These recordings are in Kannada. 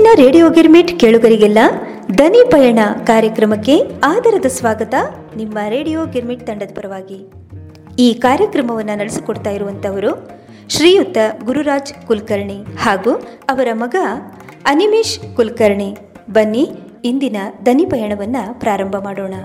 ನೆಚ್ಚಿನ ರೇಡಿಯೋ ಗಿರ್ಮಿಟ್ ಕೇಳುಗರಿಗೆಲ್ಲ ದನಿ ಪಯಣ ಕಾರ್ಯಕ್ರಮಕ್ಕೆ ಆದರದ ಸ್ವಾಗತ ನಿಮ್ಮ ರೇಡಿಯೋ ಗಿರ್ಮಿಟ್ ತಂಡದ ಪರವಾಗಿ ಈ ಕಾರ್ಯಕ್ರಮವನ್ನು ನಡೆಸಿಕೊಡ್ತಾ ಇರುವಂತವರು ಶ್ರೀಯುತ ಗುರುರಾಜ್ ಕುಲಕರ್ಣಿ ಹಾಗೂ ಅವರ ಮಗ ಅನಿಮೇಶ್ ಕುಲಕರ್ಣಿ ಬನ್ನಿ ಇಂದಿನ ದನಿ ಪಯಣವನ್ನು ಪ್ರಾರಂಭ ಮಾಡೋಣ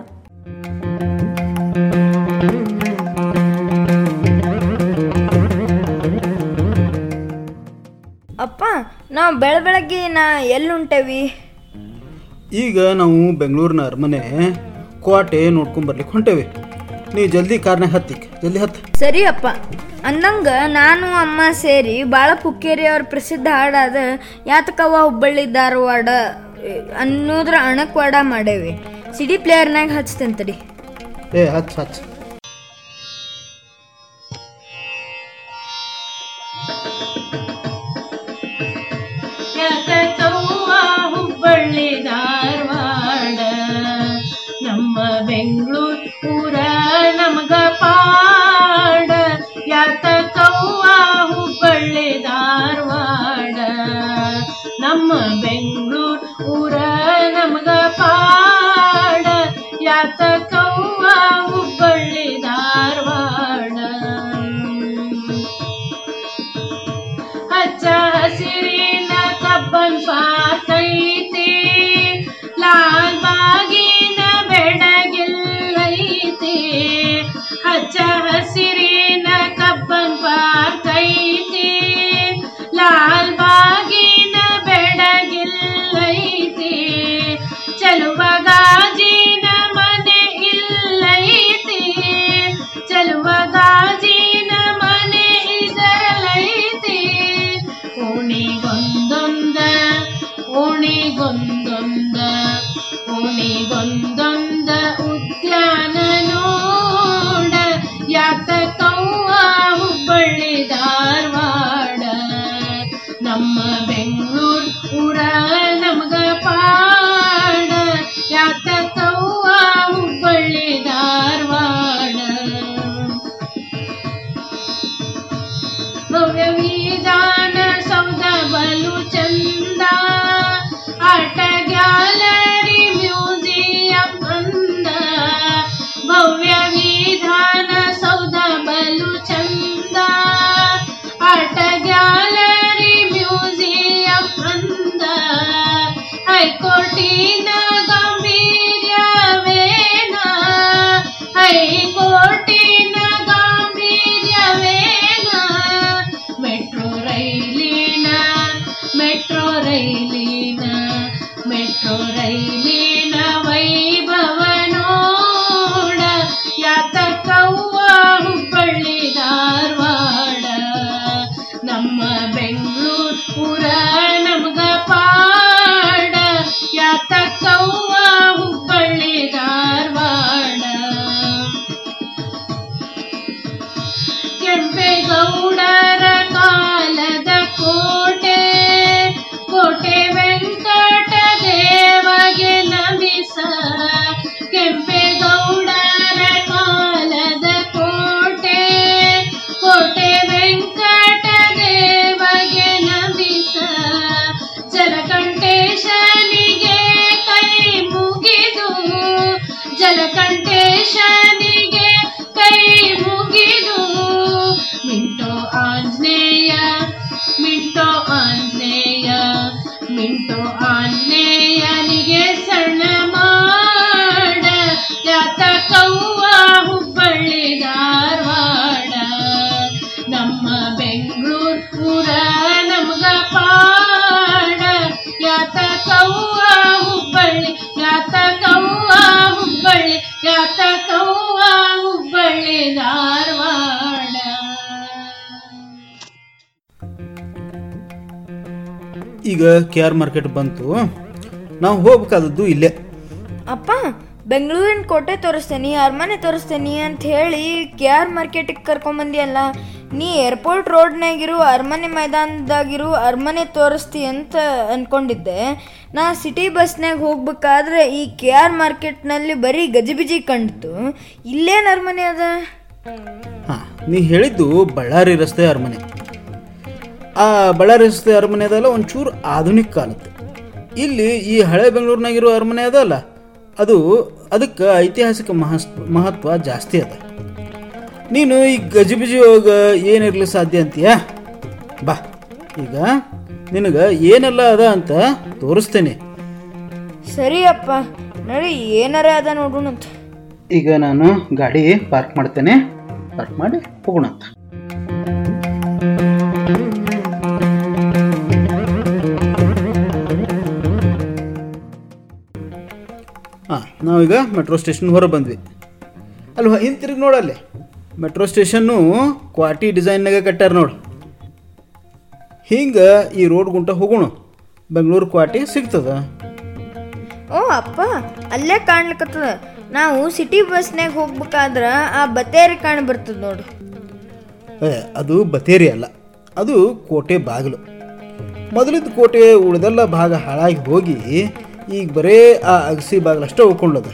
ಅಪ್ಪ ನಾವು ಬೆಳ ಬೆಳಗ್ಗೆ ನಾ ಎಲ್ಲಿ ಹೊಂಟೇವಿ ಈಗ ನಾವು ಬೆಂಗಳೂರಿನ ಅರಮನೆ ಕೋಟೆ ನೋಡ್ಕೊಂಡ್ ಬರ್ಲಿಕ್ಕೆ ಹೊಂಟೇವಿ ನೀ ಜಲ್ದಿ ಕಾರ್ನಾಗ ಹತ್ತಿಕ್ ಜಲ್ದಿ ಹತ್ತು ಸರಿ ಅಪ್ಪ ಅಂದಂಗ ನಾನು ಅಮ್ಮ ಸೇರಿ ಬಾಳ ಪುಕ್ಕೇರಿ ಅವ್ರ ಪ್ರಸಿದ್ಧ ಹಾಡಾದ ಯಾತಕವ್ವ ಹುಬ್ಬಳ್ಳಿ ಧಾರವಾಡ ಎ, ಅನ್ನೋದ್ರ ಅಣಕ್ವಾಡ ಮಾಡೇವಿ ಸಿಡಿ ಪ್ಲೇಯರ್ನಾಗ ಹಚ್ತೇನೆ ತಡಿ ಏ ಹಚ್ ಹಚ್ ಯಾಕವ್ವ ಹುಬ್ಬಳ್ಳಿ ಧಾರವಾಡ ನಮ್ಮ ಬೆಂಗಳೂರು ಊರ ನಮಗ ಪಾಡ ಯಾತಕವ್ವ ಹುಬ್ಬಳ್ಳಿ ಧಾರವಾಡ ನಮ್ಮ ಬೆಂಗಳೂರು ಊರ ನಮಗ ಪಾಡ ಯಾತಕವ್ವ ಹುಬ್ಬಳ್ಳಿ ಧಾರವಾಡ ಹಚ್ಚ ಹಸಿರಿನ ಕಬ್ಬನ್ ಪಾತೈತಿ ಲಾಲ್ ಬಾಗಿನ ಬೆಡಗಿಲ್ಲೈತಿ ಹಚ್ಚ ಹಸಿರಿನ ಕಬ್ಬನ್ ಪಾತೈತಿ ಲಾಲ್ ಬಾಗಿನ ಬೆಡಗಿಲ್ಲೈತಿ ಚಲುವ ಗಾಜಿನ ಮನೆ ಇಲ್ಲೈತಿ ಚಲುವ ಗಾಜಿನ ಮನೆ ಇದರಲೈತಿ ಓಣಿಗೊಂದೊಂದ ಓಣಿಗೊಂದೊಂದ ಓಣಿಗೊಂದೊಂದ ಉದ್ಯಾನ ನೋಡ ಯಾತಕವ್ವ ಹುಬ್ಬಳ್ಳಿ ಧಾರವಾಡ ನಮ್ಮ ಬೆಂಗಳೂರು ಊರ ನಮಗ ಪಾಡ ಯಾತಕವ್ವ ಹುಬ್ಬಳ್ಳಿ ಧಾರವಾಡ ಭವ್ಯ ವಿಧಾನ ಸೌಧ ಬಲು ಚಂದ ಆಟ ಗ್ಯಾಲರಿ ಮ್ಯೂಸಿಯಂ ಅಂದ ಭವ್ಯ ವಿಧಾನ ಸೌಧ ಬಲು ಚಂದ ಆಟ ಗ್ಯಾಲರಿ ಮ್ಯೂಸಿಯಂ ಅಂದ ಹೈಕೋರ್ಟಿನ ಗಾಂಭೀರ್ಯವೇನ ಹೈಕೋರ್ಟಿನ ಗಾಂಭೀರ್ಯವೇನ ಮೆಟ್ರೋ ರೈಲಿನ ಮೆಟ್ರೋ ರೈಲಿನ ಮೆಟ್ರೋ ರೈಲಿನ ವೈಭವ ನೋಡ ಯಾತಕವ್ವ ಹುಬ್ಬಳ್ಳಿ ಧಾರವಾಡ ನಮ್ಮ ಬೆಂಗಳೂರು ಊರ ನಮಗ ಪಾಡ ಯಾತಕವ್ವ ಹುಬ್ಬಳ್ಳಿ ಧಾರವಾಡ ಕೆಂಪೇಗೌಡರ ಕಾಲದ ಕೋಟೆ ಕೋಟೆ ವೆಂಕಟ ದೇವಗೆ ನಮಿಸ ಕೆಂಪೇಗೌಡರ ಕಾಲದ ಕೋಟೆ ಕೋಟೆ ವೆಂಕಟ ದೇವಗೆ ನಮಿಸ ಜಲಕಂಠೇಶನಿಗೆ ಕೈ ಮುಗಿದು ಜಲಕಂಠೇಶನಿಗೆ ಕೈ ಮುಗಿದು Minto Anjaneya Minto Anjaneya Minto ಆಂಜನೇಯನಿಗೆ ಸಣ್ಣ ಮಾಡ ಯಾತಕವ್ವ ಹುಬ್ಬಳ್ಳಿ ಧಾರವಾಡ ನಮ್ಮ ಬೆಂಗಳೂರು ಊರ ನಮಗ ಪಾಡ ಯಾತಕವ್ವ ಹುಬ್ಬಳ್ಳಿ ಯಾತಕವ್ವ ಹುಬ್ಬಳ್ಳಿ ಯಾತಕವ್ವ ಹುಬ್ಬಳ್ಳಿ ಧಾರವಾಡ ಈಗ ಕೆ ಆರ್ ಮಾರ್ಕೆಟ್ ಬಂತು ನಾವು ಹೋಗ್ಬೇಕಾದದ್ದು ಇಲ್ಲೇ ಅಪ್ಪ ಬೆಂಗಳೂರಿನ ಕೋಟೆ ತೋರಿಸ್ತೇನೆ ಅರಮನೆ ತೋರಿಸ್ತೇನೆ ಅಂತ ಹೇಳಿ ಕೆ ಆರ್ ಮಾರ್ಕೆಟಿಗೆ ಕರ್ಕೊಂಬಂದಿಯಲ್ಲ ನೀ ಏರ್ಪೋರ್ಟ್ ರೋಡ್ನಾಗಿರು ಅರಮನೆ ಮೈದಾನದಾಗಿರು ಅರಮನೆ ತೋರಿಸ್ತಿ ಅಂತ ಅನ್ಕೊಂಡಿದ್ದೆ ನಾ ಸಿಟಿ ಬಸ್ನಾಗ ಹೋಗ್ಬೇಕಾದ್ರೆ ಈ ಕೆ ಆರ್ ಮಾರ್ಕೆಟ್ನಲ್ಲಿ ಬರೀ ಗಜಿಬಿಜಿ ಕಂಡಿತು ಇಲ್ಲೇನು ಅರಮನೆ ಅದ ಹಾಂ ನೀ ಹೇಳಿದ್ದು ಬಳ್ಳಾರಿ ರಸ್ತೆ ಅರಮನೆ ಆ ಬಳ್ಳಾರಿ ರಸ್ತೆ ಅರಮನೆ ಅದಲ್ಲ ಒಂಚೂರು ಆಧುನಿಕ ಕಾಲದ್ದು ಇಲ್ಲಿ ಈ ಹಳೆ ಬೆಂಗಳೂರಿನಾಗಿರೋ ಅರಮನೆ ಅದಲ್ಲ ಅದು ಅದಕ್ಕೆ ಐತಿಹಾಸಿಕ ಮಹಸ್ ಮಹತ್ವ ಜಾಸ್ತಿ ಅದ ನೀನು ಈ ಗಜಿಬಿಜಿ ಹೋಗ ಏನಿರಲಿ ಸಾಧ್ಯ ಅಂತೀಯ ಬಾ ಈಗ ನಿನಗೆ ಏನೆಲ್ಲ ಅದ ಅಂತ ತೋರಿಸ್ತೇನೆ ಸರಿ ಅಪ್ಪ ನಡಿ ಏನಾರ ಅದ ನೋಡೋಣಂತ ಈಗ ನಾನು ಗಾಡಿ ಪಾರ್ಕ್ ಮಾಡ್ತೇನೆ ಪಾರ್ಕ್ ಮಾಡಿ ಹೋಗೋಣ ಅಂತ ಹಾಂ ನಾವೀಗ ಮೆಟ್ರೋ ಸ್ಟೇಷನ್ ಹೊರ ಬಂದ್ವಿ ಅಲ್ವಾ ಹಿಂತಿರುಗಿ ನೋಡಲ್ಲಿ ಮೆಟ್ರೋ ಸ್ಟೇಷನ್ನು ಕ್ವಾಟಿ ಡಿಸೈನ್ನಾಗ ಕಟ್ಟಾರ ನೋಡು ಹಿಂಗೆ ಈ ರೋಡ್ ಗುಂಟ ಹೋಗೋಣ ಬೆಂಗಳೂರು ಕ್ವಾಟಿ ಸಿಗ್ತದ ಓ ಅಪ್ಪ ಅಲ್ಲೇ ಕಾಣ್ಲಿಕತ್ತದ ನಾವು ಸಿಟಿ ಬಸ್ನಾಗ ಹೋಗ್ಬೇಕಾದ್ರ ಆ ಬತ್ತೇರಿ ಕಾಣ್ ಬರ್ತದ ನೋಡು ಏ, ಅದು ಬತೇರಿ ಅಲ್ಲ ಅದು ಕೋಟೆ ಬಾಗಿಲು ಮೊದಲಿದ್ದ ಕೋಟೆ ಉಳಿದೆಲ್ಲ ಭಾಗ ಹಾಳಾಗಿ ಹೋಗಿ ಈಗ ಬರೇ ಆ ಅಗಸಿ ಬಾಗಿಲಷ್ಟೇ ಉಳ್ಕೊಳ್ಳೋದು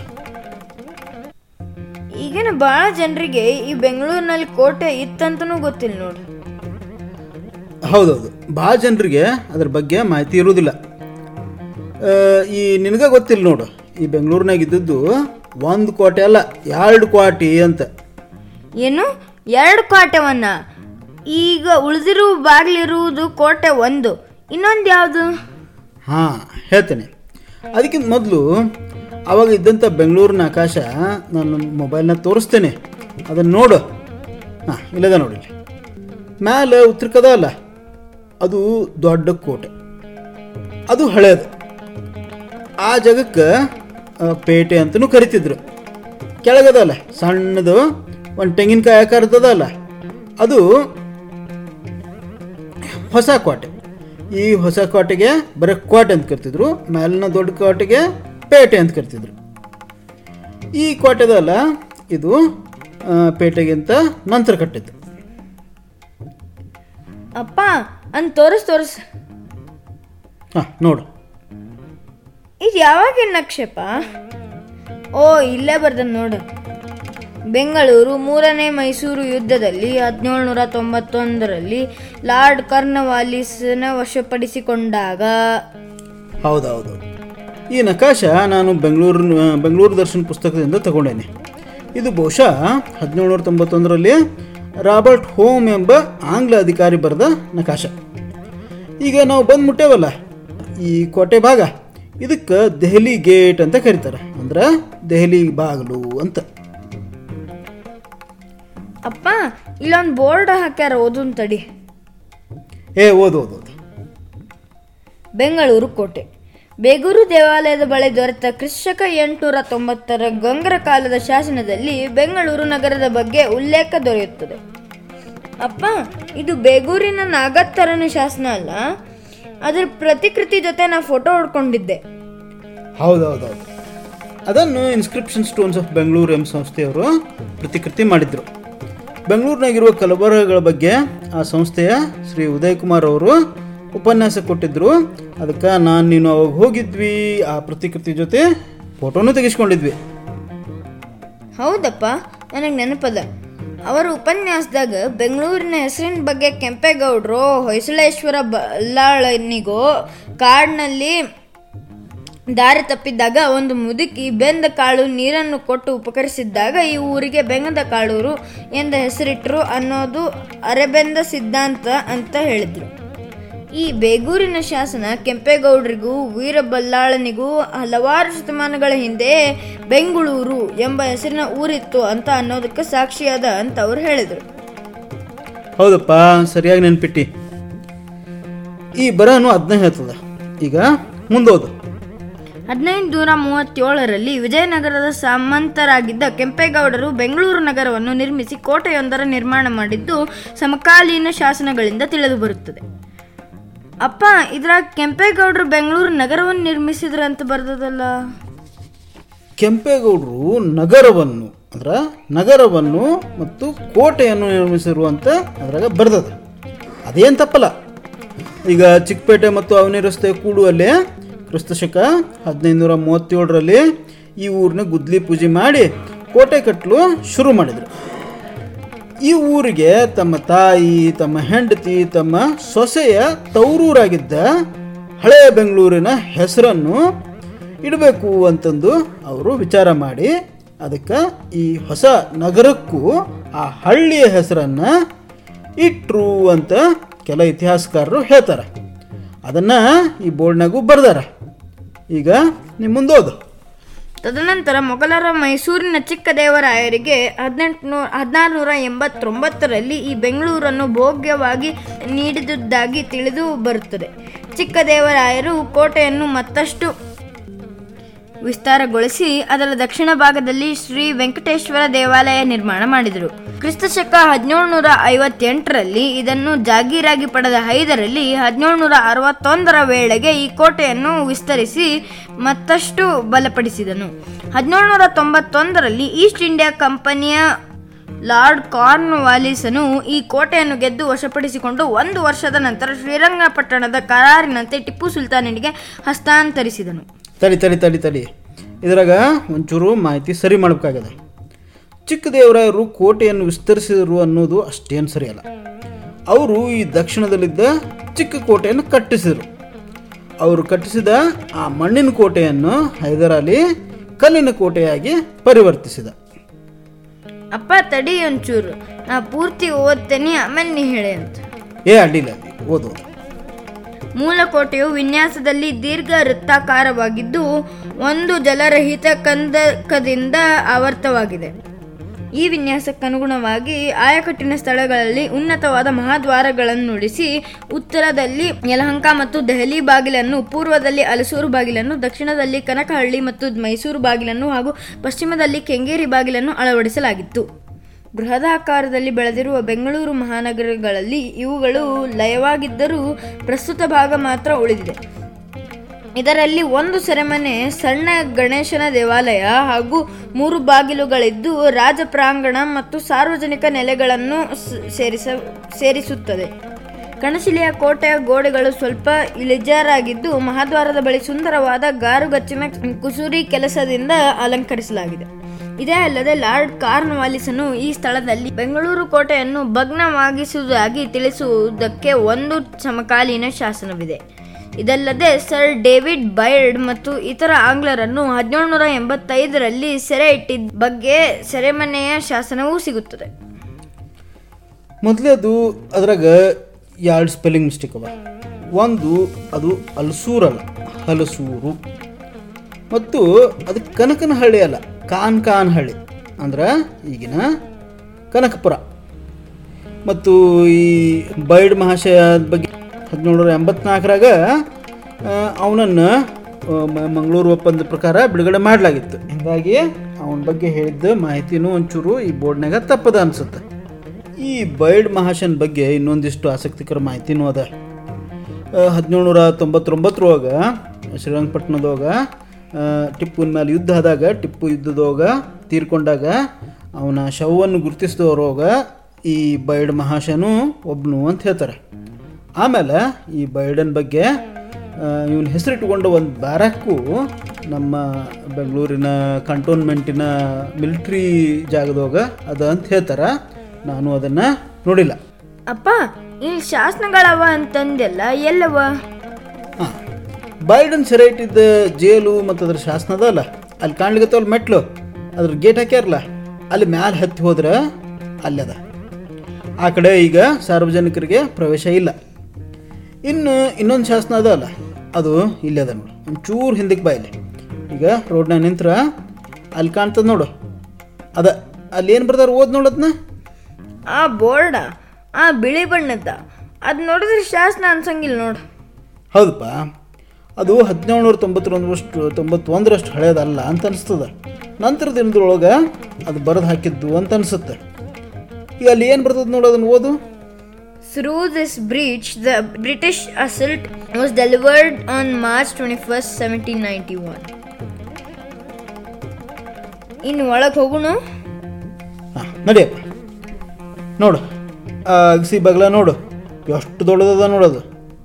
ಈಗಿನ ಭಾಳ ಜನರಿಗೆ ಈ ಬೆಂಗಳೂರಿನಲ್ಲಿ ಕೋಟೆ ಇತ್ತಂತನೂ ಗೊತ್ತಿಲ್ಲ ನೋಡು ಹೌದೌದು ಭಾಳ ಜನರಿಗೆ ಅದ್ರ ಬಗ್ಗೆ ಮಾಹಿತಿ ಇರೋದಿಲ್ಲ ಆ, ಈ ನಿನಗೆ ಗೊತ್ತಿಲ್ಲ ನೋಡು ಈ ಬೆಂಗಳೂರಿನಾಗ ಇದ್ದದ್ದು ಒಂದು ಕೋಟೆ ಅಲ್ಲ ಎರಡು ಕೋಟಿ ಅಂತ ಏನು ಎರಡು ಕೋಟೆವನ್ನ ಈಗ ಉಳಿದಿರುವ ಬಾಗಿಲಿರುವುದು ಕೋಟೆ ಒಂದು ಇನ್ನೊಂದು ಯಾವುದು ಹಾಂ ಹೇಳ್ತೇನೆ ಅದಕ್ಕಿಂತ ಮೊದಲು ಅವಾಗ ಇದ್ದಂಥ ಬೆಂಗಳೂರಿನ ಆಕಾಶ ನಾನು ಮೊಬೈಲ್ನ ತೋರಿಸ್ತೇನೆ ಅದನ್ನು ನೋಡು ಹಾಂ ಇಲ್ಲದ ನೋಡಿ ಇಲ್ಲಿ. ಮ್ಯಾಲೆ ಉತ್ತರ ಕದ ಅಲ್ಲ ಅದು ದೊಡ್ಡ ಕೋಟೆ ಅದು ಹಳೇದು ಆ ಜಾಗಕ್ಕೆ ಆ, ಪೇಟೆ ಅಂತಲೂ ಕರಿತಿದ್ರು ಕೆಳಗದಲ್ಲ ಸಣ್ಣದು ಒಂದು ತೆಂಗಿನಕಾಯಿ ಆಕಾರದಲ್ಲ ಅದು ಹೊಸ ಕೋಟೆ ಈ ಹೊಸ ಕೋಟೆಗೆ ಬರೀ ಕೋಟೆ ಅಂತ ಕರ್ತಿದ್ರು ಮೇಲಿನ ದೊಡ್ಡ ಕೋಟೆಗೆ ಪೇಟೆ ಅಂತ ಕರ್ತಿದ್ರು ಈ ಕೋಟೆದಲ್ಲ ಇದು ಆ, ಪೇಟೆಗಿಂತ ನಂತರ ಕಟ್ಟಿದ್ದು ಅಪ್ಪ ಅನ್ ತೋರಿಸ್ ತೋರಿಸ್ ಹಾಂ ನೋಡು ಇದು ಯಾವಾಗಿನ ನಕ್ಷೆಪ ಓ ಇಲ್ಲೇ ಬರ್ದ ನೋಡು ಬೆಂಗಳೂರು ಮೂರನೇ ಮೈಸೂರು ಯುದ್ಧದಲ್ಲಿ ಹದಿನೇಳುನೂರ ತೊಂಬತ್ತೊಂದರಲ್ಲಿ ಲಾರ್ಡ್ ಕರ್ನವಾಲಿಸ್ನ ವಶಪಡಿಸಿಕೊಂಡಾಗ ಹೌದೌದು ಈ ನಕಾಶ ನಾನು ಬೆಂಗಳೂರು ಬೆಂಗಳೂರು ದರ್ಶನ್ ಪುಸ್ತಕದಿಂದ ತಗೊಂಡೇನೆ ಇದು ಬಹುಶಃ ಹದಿನೇಳುನೂರ ತೊಂಬತ್ತೊಂದರಲ್ಲಿ ರಾಬರ್ಟ್ ಹೋಮ್ ಎಂಬ ಆಂಗ್ಲ ಅಧಿಕಾರಿ ಬರೆದ ನಕಾಶ ಈಗ ನಾವು ಬಂದು ಮುಟ್ಟೇವಲ್ಲ ಈ ಕೋಟೆ ಭಾಗ ಇದಕ್ಕೆ ದೆಹಲಿ ಗೇಟ್ ಅಂತ ಕರೀತಾರೆ ಅಂದ್ರೆ ದೆಹಲಿ ಬಾಗಿಲು ಅಂತ ಅಪ್ಪ ಇಲ್ಲೊಂದು ಬೋರ್ಡ್ ಹಾಕ್ಯಾರ ಓದೋನ್ ತಡಿ ಏ ಓದು ಓದು ಓದು ಬೆಂಗಳೂರು ಕೋಟೆ ಬೇಗೂರು ದೇವಾಲಯದ ಬಳಿ ದೊರೆತ ಕ್ರಿಶಕ ಎಂಟುನೂರ ತೊಂಬತ್ತರ ಗಂಗರ ಕಾಲದ ಶಾಸನದಲ್ಲಿ ಬೆಂಗಳೂರು ನಗರದ ಬಗ್ಗೆ ಉಲ್ಲೇಖ ದೊರೆಯುತ್ತದೆ ಅಪ್ಪ ಇದು ಬೇಗೂರಿನ ನಾಗತ್ತರನ ಶಾಸನ ಅಲ್ಲ ಅದರ ಪ್ರತಿಕೃತಿ ಜೊತೆ ನಾ ಫೋಟೋ ಹೊಡ್ಕೊಂಡಿದ್ದೆ ಹೌದೌದೌದು ಅದನ್ನು ಇನ್ಸ್ಕ್ರಿಪ್ಷನ್ ಸ್ಟೋನ್ಸ್ ಆಫ್ ಬೆಂಗಳೂರು ಎಂಬ ಸಂಸ್ಥೆಯವರು ಪ್ರತಿಕೃತಿ ಮಾಡಿದ್ರು ಬೆಂಗಳೂರಿನಾಗಿರುವ ಕಲಬರಗಳ ಬಗ್ಗೆ ಆ ಸಂಸ್ಥೆಯ ಶ್ರೀ ಉದಯ್ ಕುಮಾರ್ ಅವರು ಉಪನ್ಯಾಸ ಕೊಟ್ಟಿದ್ರು ಅದಕ್ಕೆ ನಾನು ನೀನು ಅವಾಗ ಹೋಗಿದ್ವಿ ಆ ಪ್ರತಿಕೃತಿ ಜೊತೆ ಫೋಟೋನು ತೆಗೆಸ್ಕೊಂಡಿದ್ವಿ ಹೌದಪ್ಪ ನನಗೆ ನೆನಪದ ಅವರ ಉಪನ್ಯಾಸದಾಗ ಬೆಂಗಳೂರಿನ ಹೆಸರಿನ ಬಗ್ಗೆ ಕೆಂಪೇಗೌಡರು ಹೊಯ್ಸಳೇಶ್ವರ ಬಲ್ಲಾಳನಿಗೋ ಕಾಡಿನಲ್ಲಿ ದಾರಿ ತಪ್ಪಿದ್ದಾಗ ಒಂದು ಮುದುಕಿ ಬೆಂದ ಕಾಳು ನೀರನ್ನು ಕೊಟ್ಟು ಉಪಕರಿಸಿದ್ದಾಗ ಈ ಊರಿಗೆ ಬೆಂಗದ ಕಾಳೂರು ಎಂದ ಹೆಸರಿಟ್ಟರು ಅನ್ನೋದು ಅರೆಬೆಂದ ಸಿದ್ಧಾಂತ ಅಂತ ಹೇಳಿದ್ರು ಈ ಬೇಗೂರಿನ ಶಾಸನ ಕೆಂಪೇಗೌಡರಿಗೂ ವೀರಬಲ್ಲಾಳನಿಗೂ ಹಲವಾರು ಶತಮಾನಗಳ ಹಿಂದೆ ಬೆಂಗಳೂರು ಎಂಬ ಹೆಸರಿನ ಊರಿತ್ತು ಅಂತ ಅನ್ನೋದಕ್ಕೆ ಸಾಕ್ಷಿಯಾದ ಅಂತ ಅವ್ರು ಹೇಳಿದರು ಹೌದಪ್ಪ ಸರಿಯಾಗಿ ನೆನ್ಪಿಟ್ಟಿ ಈ ಬರಹನು ಅದನ್ನ ಹೇಳ್ತದ ಈಗ ಮುಂದೋದು ಹದಿನೈದು ನೂರ ಮೂವತ್ತೇಳರಲ್ಲಿ ವಿಜಯನಗರದ ಸಾಮಂತರಾಗಿದ್ದ ಕೆಂಪೇಗೌಡರು ಬೆಂಗಳೂರು ನಗರವನ್ನು ನಿರ್ಮಿಸಿ ಕೋಟೆಯೊಂದರ ನಿರ್ಮಾಣ ಮಾಡಿದ್ದು ಸಮಕಾಲೀನ ಶಾಸನಗಳಿಂದ ತಿಳಿದು ಬರುತ್ತದೆ ಅಪ್ಪ ಇದ್ರಾಗ ಕೆಂಪೇಗೌಡರು ಬೆಂಗಳೂರು ನಗರವನ್ನು ನಿರ್ಮಿಸಿದ್ರ ಅಂತ ಬರ್ದದಲ್ಲ ಕೆಂಪೇಗೌಡರು ನಗರವನ್ನು ಅಂದ್ರೆ ನಗರವನ್ನು ಮತ್ತು ಕೋಟೆಯನ್ನು ನಿರ್ಮಿಸಿರುವಂತ ಅದ್ರಾಗ ಬರ್ದದ ಅದೇನು ತಪ್ಪಲ್ಲ ಈಗ ಚಿಕ್ಕಪೇಟೆ ಮತ್ತು ಅವನಿ ರಸ್ತೆ ಕೂಡುವಲ್ಲೇ ಕ್ರಿಸ್ತಶಕ ಹದಿನೈದುನೂರ ಮೂವತ್ತೇಳರಲ್ಲಿ ಈ ಊರಿನ ಗುದ್ಲಿ ಪೂಜೆ ಮಾಡಿ ಕೋಟೆ ಕಟ್ಟಲು ಶುರು ಮಾಡಿದರು ಈ ಊರಿಗೆ ತಮ್ಮ ತಾಯಿ ತಮ್ಮ ಹೆಂಡತಿ ತಮ್ಮ ಸೊಸೆಯ ತವರೂರಾಗಿದ್ದ ಹಳೆಯ ಬೆಂಗಳೂರಿನ ಹೆಸರನ್ನು ಇಡಬೇಕು ಅಂತಂದು ಅವರು ವಿಚಾರ ಮಾಡಿ ಅದಕ್ಕೆ ಈ ಹೊಸ ನಗರಕ್ಕೂ ಆ ಹಳ್ಳಿಯ ಹೆಸರನ್ನು ಇಟ್ರು ಅಂತ ಕೆಲ ಇತಿಹಾಸಕಾರರು ಹೇಳ್ತಾರೆ ಅದನ್ನು ಈ ಬೋರ್ಡ್ನಾಗೂ ಬರ್ದಾರ ಈಗ ನಿಮ್ಮ ಮುಂದೋದು ತದನಂತರ ಮೊಘಲರ ಮೈಸೂರಿನ ಚಿಕ್ಕದೇವರಾಯರಿಗೆ ಹದಿನೆಂಟುನೂ ಹದಿನಾರುನೂರ ಎಂಬತ್ತೊಂಬತ್ತರಲ್ಲಿ ಈ ಬೆಂಗಳೂರನ್ನು ಭೋಗ್ಯವಾಗಿ ನೀಡಿದುದಾಗಿ ತಿಳಿದು ಬರುತ್ತದೆ ಚಿಕ್ಕದೇವರಾಯರು ಕೋಟೆಯನ್ನು ಮತ್ತಷ್ಟು ವಿಸ್ತಾರಗೊಳಿಸಿ ಅದರ ದಕ್ಷಿಣ ಭಾಗದಲ್ಲಿ ಶ್ರೀ ವೆಂಕಟೇಶ್ವರ ದೇವಾಲಯ ನಿರ್ಮಾಣ ಮಾಡಿದರು ಕ್ರಿಸ್ತಶಕ ಹದಿನೇಳುನೂರ ಐವತ್ತೆಂಟರಲ್ಲಿ ಇದನ್ನು ಜಾಗೀರಾಗಿ ಪಡೆದ ಹೈದರಲ್ಲಿ ಹದಿನೇಳುನೂರ ಅರವತ್ತೊಂದರ ವೇಳೆಗೆ ಈ ಕೋಟೆಯನ್ನು ವಿಸ್ತರಿಸಿ ಮತ್ತಷ್ಟು ಬಲಪಡಿಸಿದನು ಹದಿನೇಳುನೂರ ತೊಂಬತ್ತೊಂದರಲ್ಲಿ ಈಸ್ಟ್ ಇಂಡಿಯಾ ಕಂಪನಿಯ ಲಾರ್ಡ್ ಕಾರ್ನ್ವಾಲಿಸನು ಈ ಕೋಟೆಯನ್ನು ಗೆದ್ದು ವಶಪಡಿಸಿಕೊಂಡು ಒಂದು ವರ್ಷದ ನಂತರ ಶ್ರೀರಂಗಪಟ್ಟಣದ ಕರಾರಿನಂತೆ ಟಿಪ್ಪು ಸುಲ್ತಾನನಿಗೆ ಹಸ್ತಾಂತರಿಸಿದನು ತಡಿ ತಡಿ ತಡಿ ತಡಿ ಇದ್ರಾಗ ಒಂಚೂರು ಮಾಹಿತಿ ಸರಿ ಮಾಡಬೇಕಾಗಿದೆ ಚಿಕ್ಕದೇವರಾಯರು ಕೋಟೆಯನ್ನು ವಿಸ್ತರಿಸಿದರು ಅನ್ನೋದು ಅಷ್ಟೇನು ಸರಿಯಲ್ಲ ಅವರು ಈ ದಕ್ಷಿಣದಲ್ಲಿದ್ದ ಚಿಕ್ಕ ಕೋಟೆಯನ್ನು ಕಟ್ಟಿಸಿದರು ಅವರು ಕಟ್ಟಿಸಿದ ಆ ಮಣ್ಣಿನ ಕೋಟೆಯನ್ನು ಹೈದರಾಲಿ ಕಲ್ಲಿನ ಕೋಟೆಯಾಗಿ ಪರಿವರ್ತಿಸಿದ ಅಪ್ಪ ತಡಿ ಒಂಚೂರು ನಾ ಪೂರ್ತಿ ಓದ್ತೇನೆ ಆಮೇಲೆ ನೀ ಹೇಳಿ ಅಂತ ಏ ಅಡ್ಡಿಲ್ಲ ಓದು ಮೂಲ ಕೋಟೆಯು ವಿನ್ಯಾಸದಲ್ಲಿ ದೀರ್ಘ ವೃತ್ತಾಕಾರವಾಗಿದ್ದು ಒಂದು ಜಲರಹಿತ ಕಂದಕದಿಂದ ಆವರ್ತವಾಗಿದೆ ಈ ವಿನ್ಯಾಸಕ್ಕನುಗುಣವಾಗಿ ಆಯಕಟ್ಟಿನ ಸ್ಥಳಗಳಲ್ಲಿ ಉನ್ನತವಾದ ಮಹಾದ್ವಾರಗಳನ್ನು ನುಡಿಸಿ ಉತ್ತರದಲ್ಲಿ ಯಲಹಂಕ ಮತ್ತು ದೆಹಲಿ ಬಾಗಿಲನ್ನು ಪೂರ್ವದಲ್ಲಿ ಅಲಸೂರು ಬಾಗಿಲನ್ನು ದಕ್ಷಿಣದಲ್ಲಿ ಕನಕಹಳ್ಳಿ ಮತ್ತು ಮೈಸೂರು ಬಾಗಿಲನ್ನು ಹಾಗೂ ಪಶ್ಚಿಮದಲ್ಲಿ ಕೆಂಗೇರಿ ಬಾಗಿಲನ್ನು ಅಳವಡಿಸಲಾಗಿತ್ತು ಬೃಹದಾಕಾರದಲ್ಲಿ ಬೆಳೆದಿರುವ ಬೆಂಗಳೂರು ಮಹಾನಗರಗಳಲ್ಲಿ ಇವುಗಳು ಲಯವಾಗಿದ್ದರೂ ಪ್ರಸ್ತುತ ಭಾಗ ಮಾತ್ರ ಉಳಿದಿದೆ ಇದರಲ್ಲಿ ಒಂದು ಸೆರೆಮನೆ ಸಣ್ಣ ಗಣೇಶನ ದೇವಾಲಯ ಹಾಗೂ ಮೂರು ಬಾಗಿಲುಗಳಿದ್ದು ರಾಜ ಪ್ರಾಂಗಣ ಮತ್ತು ಸಾರ್ವಜನಿಕ ನೆಲೆಗಳನ್ನು ಸ- ಸೇರಿಸ ಸೇರಿಸುತ್ತದೆ ಕಣಶಿಲೆಯ ಕೋಟೆಯ ಗೋಡೆಗಳು ಸ್ವಲ್ಪ ಇಳಿಜಾರಾಗಿದ್ದು ಮಹಾದ್ವಾರದ ಬಳಿ ಸುಂದರವಾದ ಗಾರುಗಚ್ಚಿನ ಕುಸುರಿ ಕೆಲಸದಿಂದ ಅಲಂಕರಿಸಲಾಗಿದೆ ಇದೇ ಅಲ್ಲದೆ ಲಾರ್ಡ್ ಕಾರ್ನ್ವಾಲಿಸನು ಈ ಸ್ಥಳದಲ್ಲಿ ಬೆಂಗಳೂರು ಕೋಟೆಯನ್ನು ಭಗ್ನವಾಗಿಸುವುದಾಗಿ ತಿಳಿಸುವುದಕ್ಕೆ ಒಂದು ಸಮಕಾಲೀನ ಶಾಸನವಿದೆ ಇದಲ್ಲದೆ ಸರ್ ಡೇವಿಡ್ ಬೈರ್ಡ್ ಮತ್ತು ಇತರ ಆಂಗ್ಲರನ್ನು ಹದಿನೇಳುನೂರ ಎಂಬತ್ತೈದರಲ್ಲಿ ಸೆರೆ ಇಟ್ಟಿದ್ದ ಬಗ್ಗೆ ಸೆರೆಮನೆಯ ಶಾಸನವೂ ಸಿಗುತ್ತದೆ ಮೊದಲೇದು ಅದ್ರಾಗ ಎರಡು ಸ್ಪೆಲ್ಲಿಂಗ್ ಮಿಸ್ಟೇಕ್ ಅವ ಒಂದು ಅದು ಅಲ್ಸೂರಲ್ಲ ಹಲಸೂರು ಮತ್ತು ಅದು ಕನಕನಹಳ್ಳಿ ಅಲ್ಲ ಕಾನ್ ಕಾನ್ ಹಳ್ಳಿ ಅಂದ್ರೆ ಈಗಿನ ಕನಕಪುರ ಮತ್ತು ಈ ಬೈಡ್ ಮಹಾಶಯ ಬಗ್ಗೆ ಹದಿನೇಳುನೂರ ಎಂಬತ್ನಾಲ್ಕರಾಗ ಅವನನ್ನು ಮಂಗಳೂರು ಒಪ್ಪಂದ ಪ್ರಕಾರ ಬಿಡುಗಡೆ ಮಾಡಲಾಗಿತ್ತು ಹೀಗಾಗಿ ಅವನ ಬಗ್ಗೆ ಹೇಳಿದ್ದ ಮಾಹಿತಿನೂ ಒಂಚೂರು ಈ ಬೋರ್ಡ್ನಾಗ ತಪ್ಪದ ಅನ್ಸುತ್ತೆ ಈ ಬೈಡ್ ಮಹಾಶನ್ ಬಗ್ಗೆ ಇನ್ನೊಂದಿಷ್ಟು ಆಸಕ್ತಿಕರ ಮಾಹಿತಿನೂ ಅದ ಹದಿನೇಳುನೂರ ತೊಂಬತ್ತೊಂಬತ್ತರೊಳಗ ಶ್ರೀರಂಗಪಟ್ಟಣದೊಳಗ ಆ, ಟಿಪ್ಪುನ ಮೇಲೆ ಯುದ್ಧ ಆದಾಗ ಟಿಪ್ಪು ಯುದ್ಧದೊಳಗ ತೀರ್ಕೊಂಡಾಗ ಅವನ ಶವವನ್ನು ಗುರುತಿಸಿದವ್ರೊಳಗ ಈ ಬೈಡ್ ಮಹಾಶನು ಒಬ್ನು ಅಂತ ಹೇಳ್ತಾರೆ ಆಮೇಲೆ ಈ ಬೈಡನ್ ಬಗ್ಗೆ ಇವನ ಹೆಸರಿಟ್ಟುಕೊಂಡ ಒಂದು ಬ್ಯಾರಕ್ಕು ನಮ್ಮ ಬೆಂಗಳೂರಿನ ಕಂಟೋನ್ಮೆಂಟಿನ ಮಿಲಿಟ್ರಿ ಜಾಗದೊಳಗ ಅದ ಅಂತ ಹೇಳ್ತಾರೆ ನಾನು ಅದನ್ನು ನೋಡಿಲ್ಲ ಅಪ್ಪ ಇಲ್ಲಿ ಶಾಸನಗಳವ ಅಂತಂದೆಲ್ಲ ಎಲ್ಲವ ಹಾಂ ಬೈಡನ್ ಸೆರೆ ಇಟ್ಟಿದ್ದ ಜೇಲು ಮತ್ತು ಅದ್ರ ಶಾಸನ ಅದಲ್ಲ ಅಲ್ಲಿ ಕಾಣ್ಲಿಕ್ಕತ್ತವಲ್ಲ ಮೆಟ್ಲು ಅದ್ರ ಗೇಟ್ ಹಾಕ್ಯಾರಲ್ಲ ಅಲ್ಲಿ ಮ್ಯಾಲೆ ಹತ್ತಿ ಹೋದ್ರೆ ಅಲ್ಲದ ಆ ಕಡೆ ಈಗ ಸಾರ್ವಜನಿಕರಿಗೆ ಪ್ರವೇಶ ಇಲ್ಲ ಇನ್ನು ಇನ್ನೊಂದು ಶಾಸನ ಅದ ಅಲ್ಲ ಅದು ಇಲ್ಲೇ ಅದ ನೋಡು ಒಂಚೂರು ಹಿಂದಕ್ಕೆ ಬಾ ಇಲ್ಲಿ ಈಗ ರೋಡ್ನಾಗ ನಿಂತ್ರ ಅಲ್ಲಿ ಕಾಣ್ತದ ನೋಡು ಅದ ಅಲ್ಲಿ ಏನು ಬರ್ದಾರ ಓದ್ ನೋಡದ್ನ ಆ ಬೋರ್ಡ ಆ ಬಿಳಿ ಬಣ್ಣದ ಅದು ನೋಡಿದ್ರೆ ಶಾಸನ ಅನ್ಸಂಗಿಲ್ಲ ನೋಡು ಹೌದಪ್ಪ ಅದು ಹದಿನೇಳುನೂರ ತೊಂಬತ್ತೊಂದರಷ್ಟು ತೊಂಬತ್ತೊಂದರಷ್ಟು ಹಳೇದಲ್ಲ ಅಂತ ಅನಿಸ್ತದ ನಂತರ ದಿನದೊಳಗೆ ಅದು ಬರೆದು ಹಾಕಿದ್ದು ಅಂತ ಅನಿಸುತ್ತೆ ಈಗ ಅಲ್ಲಿ ಏನು ಬರ್ತದೆ ನೋಡು ಅದನ್ನು ಓದು Through this breach, the British assault was delivered on March 21st, 1791. ಇನ್ನು ಒಳಗೆ ಹೋಗೋಣ ಹಾಂ ನಡಿಯಪ್ಪ ನೋಡು ಆ ಅಗಸಿ ಬಗಲ ನೋಡು ಎಷ್ಟು ದೊಡ್ಡದದ ನೋಡೋದು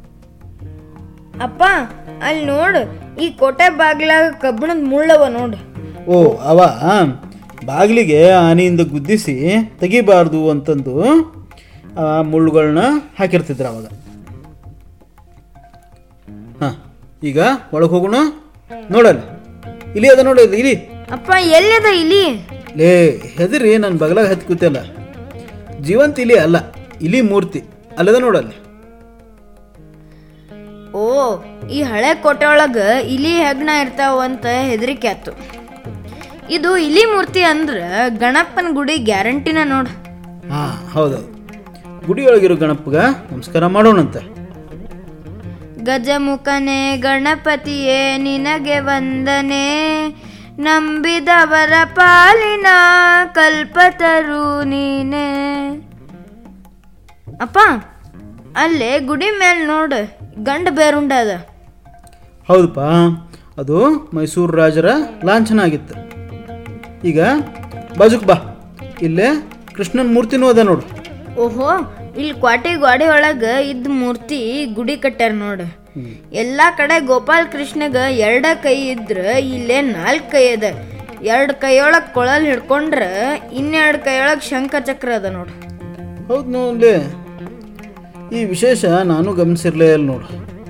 ಅಪ್ಪ ಅಲ್ಲಿ ನೋಡು ಈ ಕೋಟೆ ಬಾಗ್ಲಾಗ ಕಬ್ಬಿಣದ ಮುಳ್ಳವ ನೋಡು ಓ ಅವ ಬಾಗಿಲಿಗೆ ಆನೆಯಿಂದ ಗುದ್ದಿಸಿ ತೆಗಿಬಾರ್ದು ಅಂತಂದು ಆ ಮುಳ್ಳುಗಳನ್ನ ಹಾಕಿರ್ತಿದ್ರು ಅವಾಗ ಹಾಂ ಈಗ ಒಳಗೆ ಹೋಗೋಣ ನೋಡಲ್ಲ ಇಲ್ಲಿ ಅದ ನೋಡಿ ಇಲ್ಲಿ ಇಲಿ ಅಪ್ಪ ಎಲ್ಲಿದ ಇಲ್ಲಿ ಲೇ ಹೆದರಿ ನನ್ನ ಬಗಲಾಗ ಹತ್ತಿ ಕೂತಲ್ಲ ಜೀವಂತ ಇಲಿ ಅಲ್ಲ ಇಲಿ ಮೂರ್ತಿ ಅಲ್ಲದ ನೋಡಲ್ಲಿ ಓ ಈ ಹಳೆ ಕೋಟೆ ಒಳಗ ಇಲಿ ಹೆಗ್ಣ ಇರ್ತಾವ ಅಂತ ಹೆದರಿಕೆ ಆತು ಇದು ಇಲಿ ಮೂರ್ತಿ ಅಂದ್ರ ಗಣಪನ ಗುಡಿ ಗ್ಯಾರಂಟಿನ ನೋಡ್ ಹಾಂ ಹೌದೌದು ಗುಡಿಯೊಳಗಿರೋ ಗಣಪಗ ನಮಸ್ಕಾರ ಮಾಡೋಣಂತ ಗಜಮುಖನೇ ಗಣಪತಿಯೇ ನಿನಗೆ ವಂದನೆ ನಂಬಿದವರ ಪಾಲಿನ ಕಲ್ಪತರು ನೀನೆ ಅಪ್ಪ ಅಲ್ಲೇ ಗುಡಿ ಮೇಲೆ ನೋಡು ಗಂಡ ಬೇರುಂಡ ಅದ ಹೌದಪ್ಪ ಅದು ಮೈಸೂರು ರಾಜರ ಲಾಂಛನ ಆಗಿತ್ತು ಈಗ ಬಾಜುಕ್ ಬಾ ಇಲ್ಲೇ ಕೃಷ್ಣನ ಮೂರ್ತಿನೂ ಅದ ನೋಡು ಓಹೋ ಇಲ್ಲಿ ಕ್ವಾಟೆ ಗೋಡೆ ಒಳಗ ಇದ್ದ ಮೂರ್ತಿ ಗುಡಿ ಕಟ್ಟಾರ ನೋಡು ಎಲ್ಲಾ ಕಡೆ ಗೋಪಾಲ್ ಕೃಷ್ಣಗ ಎರಡ ಕೈ ಇದ್ರ ಇಲ್ಲೇ ನಾಲ್ಕು ಕೈ ಅದ ಎರಡು ಕೈಯೊಳಗ್ ಕೊಳಲ್ ಹಿಡ್ಕೊಂಡ್ರ ಇನ್ನೆರಡು ಕೈಯೊಳಗ್ ಶಂಖ ಚಕ್ರ ಅದ ನೋಡು ಹೌದು ನೋಡ್ಲಿ ಈ ವಿಶೇಷ ನಾನು ಗಮನಿಸಿರ್ಲೇ ಇಲ್ಲ ನೋಡು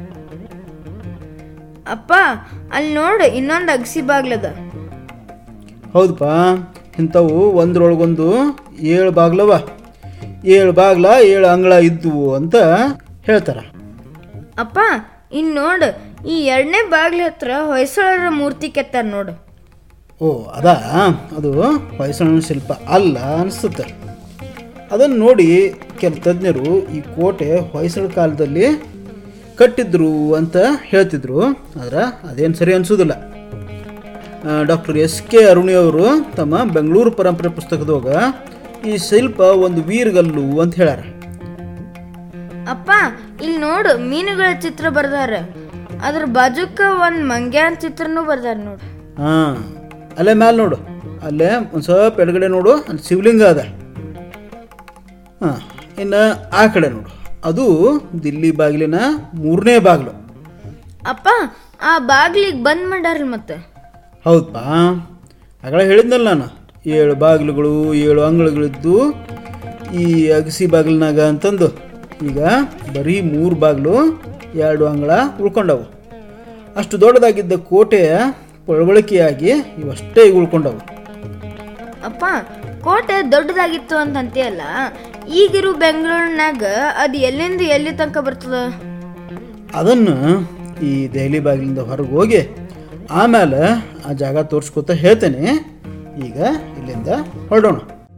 ಅಪ್ಪ ಅಲ್ಲಿ ನೋಡು ಇನ್ನೊಂದು ಅಗಸಿ ಬಾಗ್ಲದ ಹೌದಪ್ಪ ಇಂಥವು ಒಂದ್ರೊಳಗೊಂದು ಏಳು ಬಾಗ್ಲವ ಏಳು ಬಾಗ್ಲ ಏಳು ಅಂಗಳ ಇದ್ವು ಅಂತ ಹೇಳ್ತಾರ ಅಪ್ಪ ಇನ್ ನೋಡು ಈ ಎರಡನೇ ಬಾಗ್ಲ ಹತ್ರ ಹೊಯ್ಸಳರ ಮೂರ್ತಿ ಕೆತ್ತಾರ ನೋಡು ಓ ಅದಾ ಅದು ಹೊಯ್ಸಳನ ಶಿಲ್ಪ ಅಲ್ಲ ಅನಿಸುತ್ತೆ ಅದನ್ನು ನೋಡಿ ಕೆಲ ತಜ್ಞರು ಈ ಕೋಟೆ ಹೊಯ್ಸಳ ಕಾಲದಲ್ಲಿ ಕಟ್ಟಿದ್ರು ಅಂತ ಹೇಳ್ತಿದ್ರು ಆದ್ರೆ ಅದೇನು ಸರಿ ಅನಿಸೋದಿಲ್ಲ ಡಾಕ್ಟರ್ ಎಸ್ ಕೆ ಅರುಣಿ ಅವರು ತಮ್ಮ ಬೆಂಗಳೂರು ಪರಂಪರೆ ಪುಸ್ತಕದಾಗ ಈ ಶಿಲ್ಪ ಒಂದು ವೀರಗಲ್ಲು ಅಂತ ಹೇಳ್ಯಾರ ಅಪ್ಪ ಇಲ್ಲಿ ನೋಡು ಮೀನುಗಳ ಚಿತ್ರ ಬರ್ದಾರ ಅದ್ರ ಬಾಜುಕ ಒಂದ್ ಮಂಗ್ಯಾನ್ ಚಿತ್ರನೂ ಬರ್ದಾರ ನೋಡು ಹಾಂ ಅಲ್ಲೇ ಮ್ಯಾಲೆ ನೋಡು ಅಲ್ಲೇ ಒಂದು ಸ್ವಲ್ಪ ಎಡಗಡೆ ನೋಡು ಅಲ್ಲಿ ಶಿವಲಿಂಗ ಅದ ಹಾಂ ಇನ್ನು ಆ ಕಡೆ ನೋಡು ಅದು ದಿಲ್ಲಿ ಬಾಗಿಲಿನ ಮೂರನೇ ಬಾಗಿಲು ಅಪ್ಪ ಆ ಬಾಗ್ಲಿಗ್ ಬಂದ್ ಮಾಡ್ಯಾರ ಮತ್ತೆ ಹೌದಪ್ಪ ಆಗಲೇ ಹೇಳಿದ್ನಲ್ಲ ನಾನು ಏಳು ಬಾಗಿಲುಗಳು ಏಳು ಅಂಗಳಗಳಿದ್ದು ಈ ಅಗಸಿ ಬಾಗಿಲಿನಾಗ ಅಂತಂದು ಈಗ ಬರೀ ಮೂರು ಬಾಗಿಲು ಎರಡು ಅಂಗಳ ಉಳ್ಕೊಂಡವು ಅಷ್ಟು ದೊಡ್ಡದಾಗಿದ್ದ ಕೋಟೆಯ ಪಳವಳಿಕೆಯಾಗಿ ಇವಷ್ಟೇ ಈಗ ಉಳ್ಕೊಂಡವು ಅಪ್ಪ ಕೋಟೆ ದೊಡ್ಡದಾಗಿತ್ತು ಅಂತ ಅಂತೀಯಲ್ಲ ಈಗಿರು ಬೆಂಗಳೂರಿನಾಗ ಅದು ಎಲ್ಲಿಂದ ಎಲ್ಲಿ ತನಕ ಬರ್ತದ ಅದನ್ನು ಈ ದೆಹಲಿ ಬಾಗಿಲಿಂದ ಹೊರಗೆ ಹೋಗಿ ಆಮೇಲೆ ಆ ಜಾಗ ತೋರಿಸ್ಕೊತ ಹೇಳ್ತೇನೆ ಈಗ ಇಲ್ಲಿಂದ ಹೊರಡೋಣ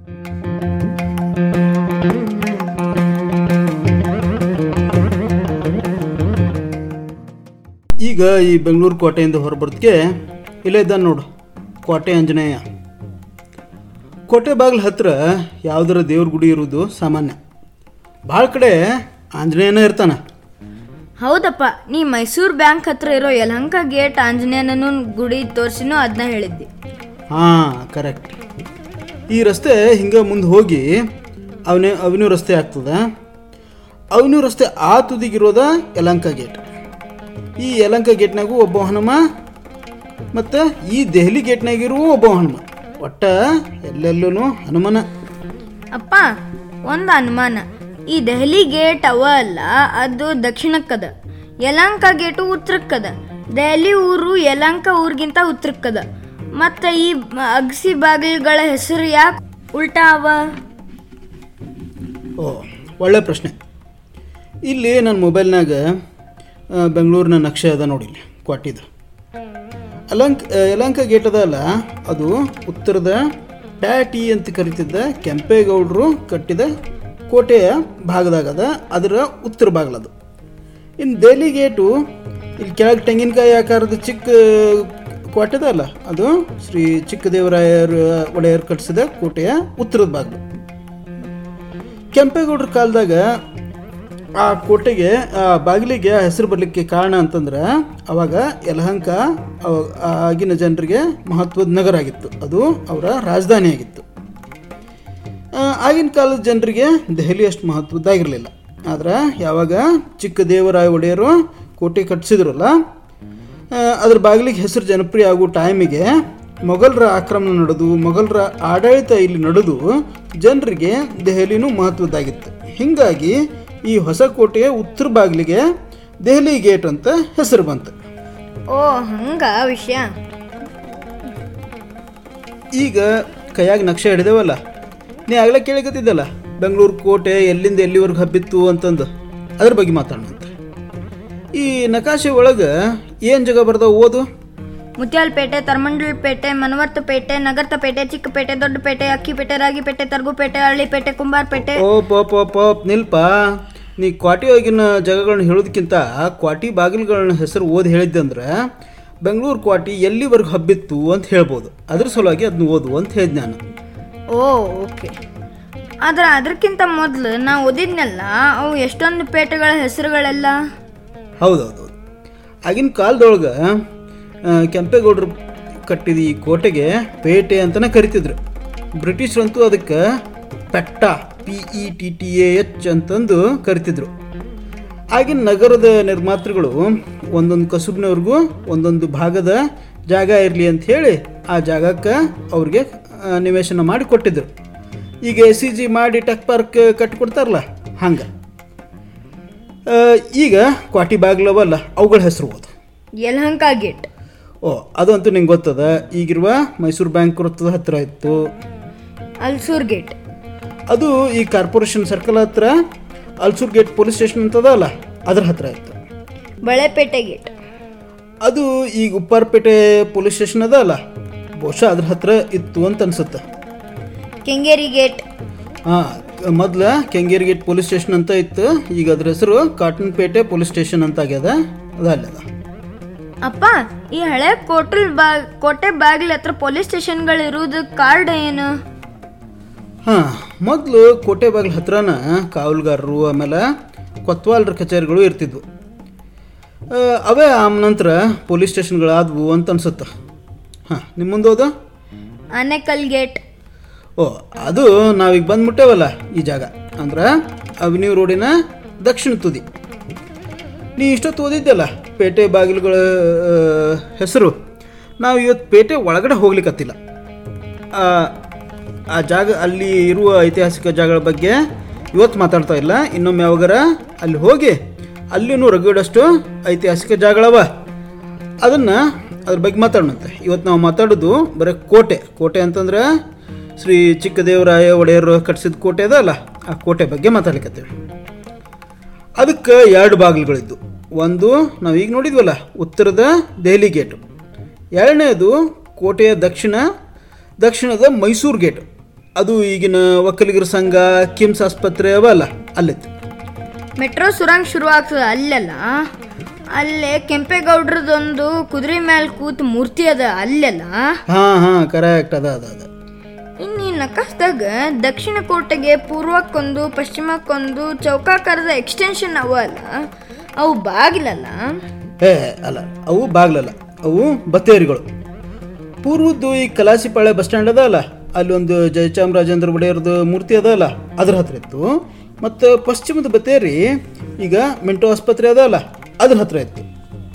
ಈಗ ಈ ಬೆಂಗಳೂರು ಕೋಟೆಯಿಂದ ಹೊರಬರ್ದಕ್ಕೆ ಇಲ್ಲೇ ಇದ್ದಾನೆ ನೋಡು ಕೋಟೆ ಆಂಜನೇಯ ಕೋಟೆ ಬಾಗಿಲ ಹತ್ರ ಯಾವುದರ ದೇವ್ರ ಗುಡಿ ಇರುವುದು ಸಾಮಾನ್ಯ ಭಾಳ ಕಡೆ ಆಂಜನೇಯನ ಇರ್ತಾನೆ ಹೌದಪ್ಪ ನೀ ಮೈಸೂರು ಬ್ಯಾಂಕ್ ಹತ್ರ ಇರೋ ಯಲಹಂಕ ಗೇಟ್ ಆಂಜನೇಯನನ್ನು ಗುಡಿ ತೋರ್ಸಿನೂ ಅದನ್ನ ಹೇಳಿದ್ದಿ ಹಾಂ ಕರೆಕ್ಟ್ ಈ ರಸ್ತೆ ಹಿಂಗೆ ಮುಂದೆ ಹೋಗಿ ಅವನೇ ಅವನ್ಯೂ ರಸ್ತೆ ಆಗ್ತದೆ ಅವನ್ಯೂ ರಸ್ತೆ ಆ ತುದಿಗಿರೋದ ಯಲಂಕ ಗೇಟ್ ಈ ಯಲಂಕ ಗೇಟ್ನಾಗೂ ಒಬ್ಬ ಹನುಮ ಮತ್ತು ಈ ದೆಹಲಿ ಗೇಟ್ನಾಗಿರುವ ಒಬ್ಬ ಹನುಮ ಒಟ್ಟ ಎಲ್ಲೆಲ್ಲೂ ಹನುಮನ ಅಪ್ಪ ಒಂದು ಅನುಮಾನ ಈ ದೆಹಲಿ ಗೇಟ್ ಅವ ಅಲ್ಲ ಅದು ದಕ್ಷಿಣಕ್ಕದ ಯಲಹಂಕ ಗೇಟು ಉತ್ತರಕ್ಕದ ದೆಹಲಿ ಊರು ಯಲಹಂಕ ಊರಿಗಿಂತ ಉತ್ತರಕ್ಕದ ಮತ್ತು ಈ ಅಗಸಿ ಬಾಗಿಲುಗಳ ಹೆಸರು ಯಾಕೆ ಉಲ್ಟಾ ಅವ ಓ ಒಳ್ಳೆ ಪ್ರಶ್ನೆ ಇಲ್ಲಿ ನನ್ನ ಮೊಬೈಲ್ನಾಗ ಆ, ಬೆಂಗಳೂರಿನ ನಕ್ಷೆ ಅದ ನೋಡಿ ಇಲ್ಲಿ ಕ್ವಾಟಿದು ಯಲಂಕ ಯಲಂಕ ಗೇಟ್ ಅದ ಅಲ್ಲ ಅದು ಉತ್ತರದ ಪ್ಯಾಟಿ ಅಂತ ಕರಿತಿದ್ದ ಕೆಂಪೇಗೌಡರು ಕಟ್ಟಿದ ಕೋಟೆಯ ಭಾಗದಾಗದ ಅದರ ಉತ್ತರ ಭಾಗಲದು ಇನ್ನು ದೆಹಲಿ ಗೇಟು ಇಲ್ಲಿ ಕೆಳಗೆ ತೆಂಗಿನಕಾಯಿ ಆಕಾರದ ಚಿಕ್ಕ ಕೋಟೆ ಅಲ್ಲ ಅದು ಶ್ರೀ ಚಿಕ್ಕದೇವರಾಯರ ಒಡೆಯರ್ ಕಟ್ಟಿಸಿದ ಕೋಟೆಯ ಉತ್ತರದ ಬಾಗಿಲು ಕೆಂಪೇಗೌಡರ ಕಾಲದಾಗ ಆ ಕೋಟೆಗೆ ಆ ಬಾಗಿಲಿಗೆ ಆ ಹೆಸರು ಬರಲಿಕ್ಕೆ ಕಾರಣ ಅಂತಂದ್ರೆ ಅವಾಗ ಯಲಹಂಕ ಅವ- ಆಗಿನ ಜನರಿಗೆ ಮಹತ್ವದ ನಗರ ಆಗಿತ್ತು ಅದು ಅವರ ರಾಜಧಾನಿ ಆಗಿತ್ತು ಆ, ಆಗಿನ ಕಾಲದ ಜನರಿಗೆ ದೆಹಲಿ ಅಷ್ಟು ಮಹತ್ವದ್ದಾಗಿರಲಿಲ್ಲ ಆದ್ರೆ ಯಾವಾಗ ಚಿಕ್ಕ ದೇವರಾಯ ಒಡೆಯರು ಕೋಟೆ ಕಟ್ಟಿಸಿದ್ರಲ್ಲ ಆ, ಅದ್ರ ಬಾಗಿಲಿಗೆ ಹೆಸರು ಜನಪ್ರಿಯ ಆಗೋ ಟೈಮಿಗೆ ಮೊಘಲರ ಆಕ್ರಮಣ ನಡೆದು ಮೊಘಲರ ಆಡಳಿತ ಇಲ್ಲಿ ನಡೆದು ಜನರಿಗೆ ದೆಹಲಿನೂ ಮಹತ್ವದ್ದಾಗಿತ್ತು ಹೀಗಾಗಿ ಈ ಹೊಸ ಕೋಟೆಯ ಉತ್ತರ ಬಾಗಿಲಿಗೆ ದೆಹಲಿ ಗೇಟ್ ಅಂತ ಹೆಸರು ಬಂತು ಓ ಹಂಗ ವಿಷಯ ಈಗ ಕೈಯಾಗ ನಕ್ಷೆ ಹಿಡಿದೇವಲ್ಲ ನೀ ಆಗಲೇ ಕೇಳಿಕತ್ತಿದ್ದಲ್ಲ ಬೆಂಗಳೂರು ಕೋಟೆ ಎಲ್ಲಿಂದ ಎಲ್ಲಿವರೆಗೆ ಹಬ್ಬಿತ್ತು ಅಂತಂದು ಅದ್ರ ಬಗ್ಗೆ ಮಾತಾಡೋಣಂತ ಈ ನಕಾಶೆ ಒಳಗೆ ಏನು ಜಾಗ ಬರ್ತಾವ ಓದು ಮುತ್ಯಾಲಪೇಟೆ ತರಮಂಡಲಪೇಟೆ ಮನವರ್ತಪೇಟೆ ನಗರ್ತಪೇಟೆ ಚಿಕ್ಕಪೇಟೆ ದೊಡ್ಡಪೇಟೆ ಅಕ್ಕಿಪೇಟೆ ರಾಗಿಪೇಟೆ ತರ್ಗುಪೇಟೆ ಹಳ್ಳಿಪೇಟೆ ಕುಂಬಾರಪೇಟೆ ಓ ಪಾಪ್ ಪಾಪ್ ಪಾಪ್ ನಿಲ್ಪ ನೀ ಕ್ವಾಟಿ ಒಳಗಿನ ಜಾಗಗಳನ್ನ ಹೇಳೋದಕ್ಕಿಂತ ಕ್ವಾಟಿ ಬಾಗಿಲುಗಳನ್ನ ಹೆಸರು ಓದಿ ಹೇಳಿದ್ದೆ ಅಂದ್ರೆ ಬೆಂಗಳೂರು ಕ್ವಾಟಿ ಎಲ್ಲಿವರೆಗೆ ಹಬ್ಬಿತ್ತು ಅಂತ ಹೇಳ್ಬೋದು ಅದ್ರ ಸಲುವಾಗಿ ಅದನ್ನ ಓದು ಅಂತ ಹೇಳಿದ್ ನಾನು ಓ ಓಕೆ ಆದ್ರೆ ಅದಕ್ಕಿಂತ ಮೊದಲು ನಾ ಓದಿದ್ನಲ್ಲ ಅವು ಎಷ್ಟೊಂದು ಪೇಟೆಗಳ ಹೆಸರುಗಳೆಲ್ಲ ಹೌದೌದು ಆಗಿನ ಕಾಲದೊಳಗೆ ಕೆಂಪೇಗೌಡರು ಕಟ್ಟಿದ ಈ ಕೋಟೆಗೆ ಪೇಟೆ ಅಂತಲೇ ಕರಿತಿದ್ರು ಬ್ರಿಟಿಷರಂತೂ ಅದಕ್ಕೆ ಪೆಟ್ಟ P E T T A H ಅಂತಂದು ಕರಿತಿದ್ರು ಆಗಿನ ನಗರದ ನಿರ್ಮಾತೃಗಳು ಒಂದೊಂದು ಕಸುಬಿನವ್ರಿಗೂ ಒಂದೊಂದು ಭಾಗದ ಜಾಗ ಇರಲಿ ಅಂತ ಹೇಳಿ ಆ ಜಾಗಕ್ಕೆ ಅವ್ರಿಗೆ ಆ, ನಿವೇಶನ ಮಾಡಿ ಕೊಟ್ಟಿದ್ರು ಈಗ ಎಸ್ ಸಿ ಜಿ ಮಾಡಿ ಟೆಕ್ ಪಾರ್ಕ್ ಕಟ್ಟಿಕೊಡ್ತಾರಲ್ಲ ಹಂಗೆ ಆ, ಈಗ ಕ್ವಾಟಿ ಬಾಗ್ಲವಲ್ಲ ಅವುಗಳ ಹೆಸರು ಓದು ಯಲಹಂಕ ಗೇಟ್ ಓ ಅದು ಅಂತೂ ನಿಂಗೆ ಗೊತ್ತದ ಈಗಿರುವ ಮೈಸೂರು ಬ್ಯಾಂಕ್ ವೃತ್ತದ ಹತ್ತಿರ ಇತ್ತು ಅಲ್ಸೂರ್ ಗೇಟ್ ಅದು ಈ ಕಾರ್ಪೊರೇಷನ್ ಸರ್ಕಲ್ ಹತ್ರ ಅಲ್ಸೂರ್ ಗೇಟ್ ಪೊಲೀಸ್ ಸ್ಟೇಷನ್ ಅಂತದ ಅಲ್ಲ ಅದ್ರ ಹತ್ರ ಇತ್ತು ಬಳೆಪೇಟೆ ಗೇಟ್ ಅದು ಈಗ ಉಪ್ಪಾರಪೇಟೆ ಪೊಲೀಸ್ ಸ್ಟೇಷನ್ ಅದ ಅಲ್ಲ ಬಹುಶಃ ಅದ್ರ ಹತ್ರ ಇತ್ತು ಅಂತ ಅನ್ಸುತ್ತೆ ಕೆಂಗೇರಿ ಗೇಟ್ ಹಾಂ ಮೊದಲ ಕೆಂಗೇರಿ ಗೇಟ್ ಪೊಲೀಸ್ ಸ್ಟೇಷನ್ ಅಂತ ಇತ್ತು ಈಗ ಅದ್ರ ಹೆಸರು ಕಾಟನ್ಪೇಟೆ ಪೊಲೀಸ್ ಸ್ಟೇಷನ್ ಅಂತ ಆಗ್ಯದ ಅದ ಅಲ್ಲದ ಅಪ್ಪ ಈ ಹಳೆ ಕೋಟಲ್ ಬಾ ಕೋಟೆ ಬಾಗಿಲ ಹತ್ರ ಪೊಲೀಸ್ ಸ್ಟೇಷನ್ಗಳು ಇರುವುದು ಕಾರ್ಡ್ ಏನು ಹಾಂ ಮೊದಲು ಕೋಟೆ ಬಾಗಿಲ ಹತ್ರನ ಕಾವಲುಗಾರರು ಆಮೇಲೆ ಕೊತ್ವಾಲ್ರ ಕಚೇರಿಗಳು ಇರ್ತಿದ್ವು ಆ, ಅವೇ ಆಮ್ ನಂತರ ಪೊಲೀಸ್ ಸ್ಟೇಷನ್ಗಳಾದವು ಅಂತ ಅನ್ಸುತ್ತೆ ಹಾಂ ನಿಮ್ಮ ಮುಂದೆ ಹೋದ ಆನೆಕಲ್ ಗೇಟ್ ಓ ಅದು ನಾವೀಗ ಬಂದ್ಬಿಟ್ಟೇವಲ್ಲ ಈ ಜಾಗ ಅಂದ್ರೆ ಅವಿನ್ಯೂ ರೋಡಿನ ದಕ್ಷಿಣ ತುದಿ ನೀ ಇಷ್ಟೊತ್ತು ಓದಿದ್ದಲ್ಲ ಪೇಟೆ ಬಾಗಿಲುಗಳ ಆ, ಹೆಸರು ನಾವು ಇವತ್ತು ಪೇಟೆ ಒಳಗಡೆ ಹೋಗ್ಲಿಕ್ಕತ್ತಿಲ್ಲ ಆ, ಆ ಜಾಗ ಅಲ್ಲಿ ಇರುವ ಐತಿಹಾಸಿಕ ಜಾಗಗಳ ಬಗ್ಗೆ ಇವತ್ತು ಮಾತಾಡ್ತಾ ಇಲ್ಲ ಇನ್ನೊಮ್ಮೆ ಯಾವಾಗಾರ ಅಲ್ಲಿ ಹೋಗಿ ಅಲ್ಲಿನೂ ರಗಡಷ್ಟು ಐತಿಹಾಸಿಕ ಜಾಗಗಳವ ಅದನ್ನು ಅದ್ರ ಬಗ್ಗೆ ಮಾತಾಡೋಣಂತೆ ಇವತ್ತು ನಾವು ಮಾತಾಡೋದು ಬರೀ ಕೋಟೆ ಕೋಟೆ ಅಂತಂದ್ರೆ ಶ್ರೀ ಚಿಕ್ಕದೇವರಾಯ ಒಡೆಯರು ಕಟ್ಟಿಸಿದ ಕೋಟೆ ಅದಲ್ಲ ಆ ಕೋಟೆ ಬಗ್ಗೆ ಮಾತಾಡ್ಲಿಕ್ಕತ್ತೇವೆ ಅದಕ್ಕೆ ಎರಡು ಬಾಗಿಲುಗಳಿದ್ದು ಒಂದು ನಾವು ಈಗ ನೋಡಿದ್ವಲ್ಲ ಉತ್ತರದ ದೆಹಲಿ ಗೇಟು ಎರಡನೇದು ಕೋಟೆಯ ದಕ್ಷಿಣ ದಕ್ಷಿಣದ ಮೈಸೂರು ಗೇಟ್ ಅದು ಈಗಿನ ಒಕ್ಕಲಿಗರ ಸಂಘ ಕಿಮ್ಸ್ ಆಸ್ಪತ್ರೆ ಅವಲ್ಲ ಅಲ್ಲಿತ್ತು ಮೆಟ್ರೋ ಸುರಂಗ್ ಶುರು ಆಗ್ತದೆ ಅಲ್ಲೆಲ್ಲ ಅಲ್ಲೇ ಕೆಂಪೇಗೌಡ್ರದೊಂದು ಕುದುರೆ ಮೇಲೆ ಕೂತ್ ಮೂರ್ತಿ ಅದ ಅಲ್ಲೆಲ್ಲ ಹಾಂ ಹಾಂ ಕರೆಕ್ಟ್ ಅದ ಅದ ಅದ ಇನ್ನು ಈ ನಕಾಸ್ದಾಗ ದಕ್ಷಿಣ ಕೋಟೆಗೆ ಪೂರ್ವಕ್ಕೊಂದು ಪಶ್ಚಿಮಕ್ಕೊಂದು ಚೌಕಾಕಾರದ ಎಕ್ಸ್ಟೆನ್ಷನ್ ಅವ ಅಲ್ಲ ಅವು ಬಾಗಿಲಲ್ಲ ಏ ಅಲ್ಲ ಅವು ಬಾಗ್ಲಲ್ಲ ಅವು ಬತ್ತೇರಿಗಳು ಪೂರ್ವದ್ದು ಈ ಕಲಾಸಿಪಾಳ್ಯ ಬಸ್ ಸ್ಟ್ಯಾಂಡ್ ಅದ ಅಲ್ಲ ಅಲ್ಲಿ ಒಂದು ಜಯಚಾಮರಾಜೇಂದ್ರ ಒಡೆಯರ್ದು ಮೂರ್ತಿ ಅದ ಅಲ್ಲ ಅದ್ರ ಹತ್ರ ಇತ್ತು ಮತ್ತು ಪಶ್ಚಿಮದ ಬತ್ತೇರಿ ಈಗ ಮಿಂಟೋ ಆಸ್ಪತ್ರೆ ಅದ ಅಲ್ಲ ಅದ್ರ ಹತ್ರ ಇತ್ತು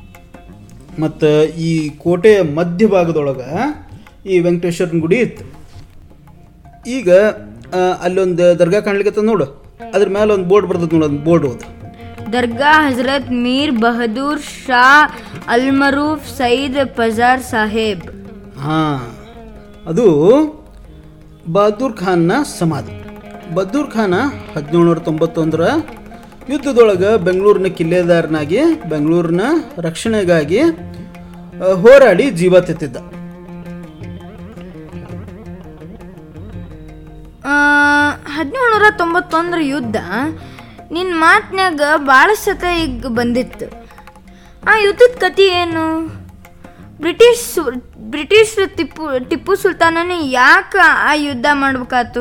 ಮತ್ತು ಈ ಕೋಟೆಯ ಮಧ್ಯಭಾಗದೊಳಗೆ ಈ ವೆಂಕಟೇಶ್ವರನ ಗುಡಿ ಇತ್ತು ಈಗ ಆ, ಅಲ್ಲೊಂದು ದರ್ಗಾ ಕಾಣ್ಲಿಕ್ಕೆ ನೋಡು ಅದ್ರ ಮೇಲೆ ಒಂದು ಬೋರ್ಡ್ ಬರ್ತದೆ ನೋಡು ಒಂದು ಬೋರ್ಡ್ ಓದು ದರ್ಗಾ ಹಜರತ್ ಮೀರ್ ಬಹದೂರ್ ಶಾ ಅಲ್ಮರೂಫ್ ಸೈದ್ ಪಜಾರ್ ಸಾಹೇಬ್ ಹಾಂ ಅದು ಬಹದ್ದೂರ್ ಖಾನ್ನ ಸಮಾಧಿ ಬಹದ್ದೂರ್ ಖಾನ ಹದಿನೇಳುನೂರ ತೊಂಬತ್ತೊಂದರ ಯುದ್ಧದೊಳಗೆ ಬೆಂಗಳೂರಿನ ಕಿಲ್ಲೆದಾರನಾಗಿ ಬೆಂಗಳೂರಿನ ರಕ್ಷಣೆಗಾಗಿ ಆ, ಹೋರಾಡಿ ಜೀವ ತೆತ್ತಿದ್ದ ಹದಿನೇಳು ನೂರ ತೊಂಬತ್ತೊಂದರ ಯುದ್ಧ ನಿನ್ನ ಮಾತಿನಾಗ ಭಾಳ ಸತ ಈಗ ಬಂದಿತ್ತು ಆ ಯುದ್ಧದ ಕತೆ ಏನು ಬ್ರಿಟಿಷ್ ಸು- ಬ್ರಿಟಿಷ್ ಟಿಪ್ಪು ಟಿಪ್ಪು ಸುಲ್ತಾನನೇ ಯಾಕೆ ಆ ಯುದ್ಧ ಮಾಡ್ಬೇಕಾತು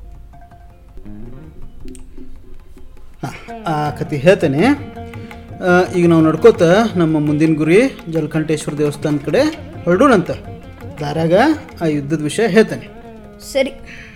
ಹಾ, ಆ ಕತೆ ಹೇಳ್ತೇನೆ ಆ, ಈಗ ನಾವು ನಡ್ಕೋತ ನಮ್ಮ ಮುಂದಿನ ಗುರಿ ಜಲಕಂಠೇಶ್ವರ ದೇವಸ್ಥಾನ ಕಡೆ ಹೊರಡೋಣಂತ ದಾರಾಗ ಆ ಯುದ್ಧದ ವಿಷಯ ಹೇಳ್ತೇನೆ ಸರಿ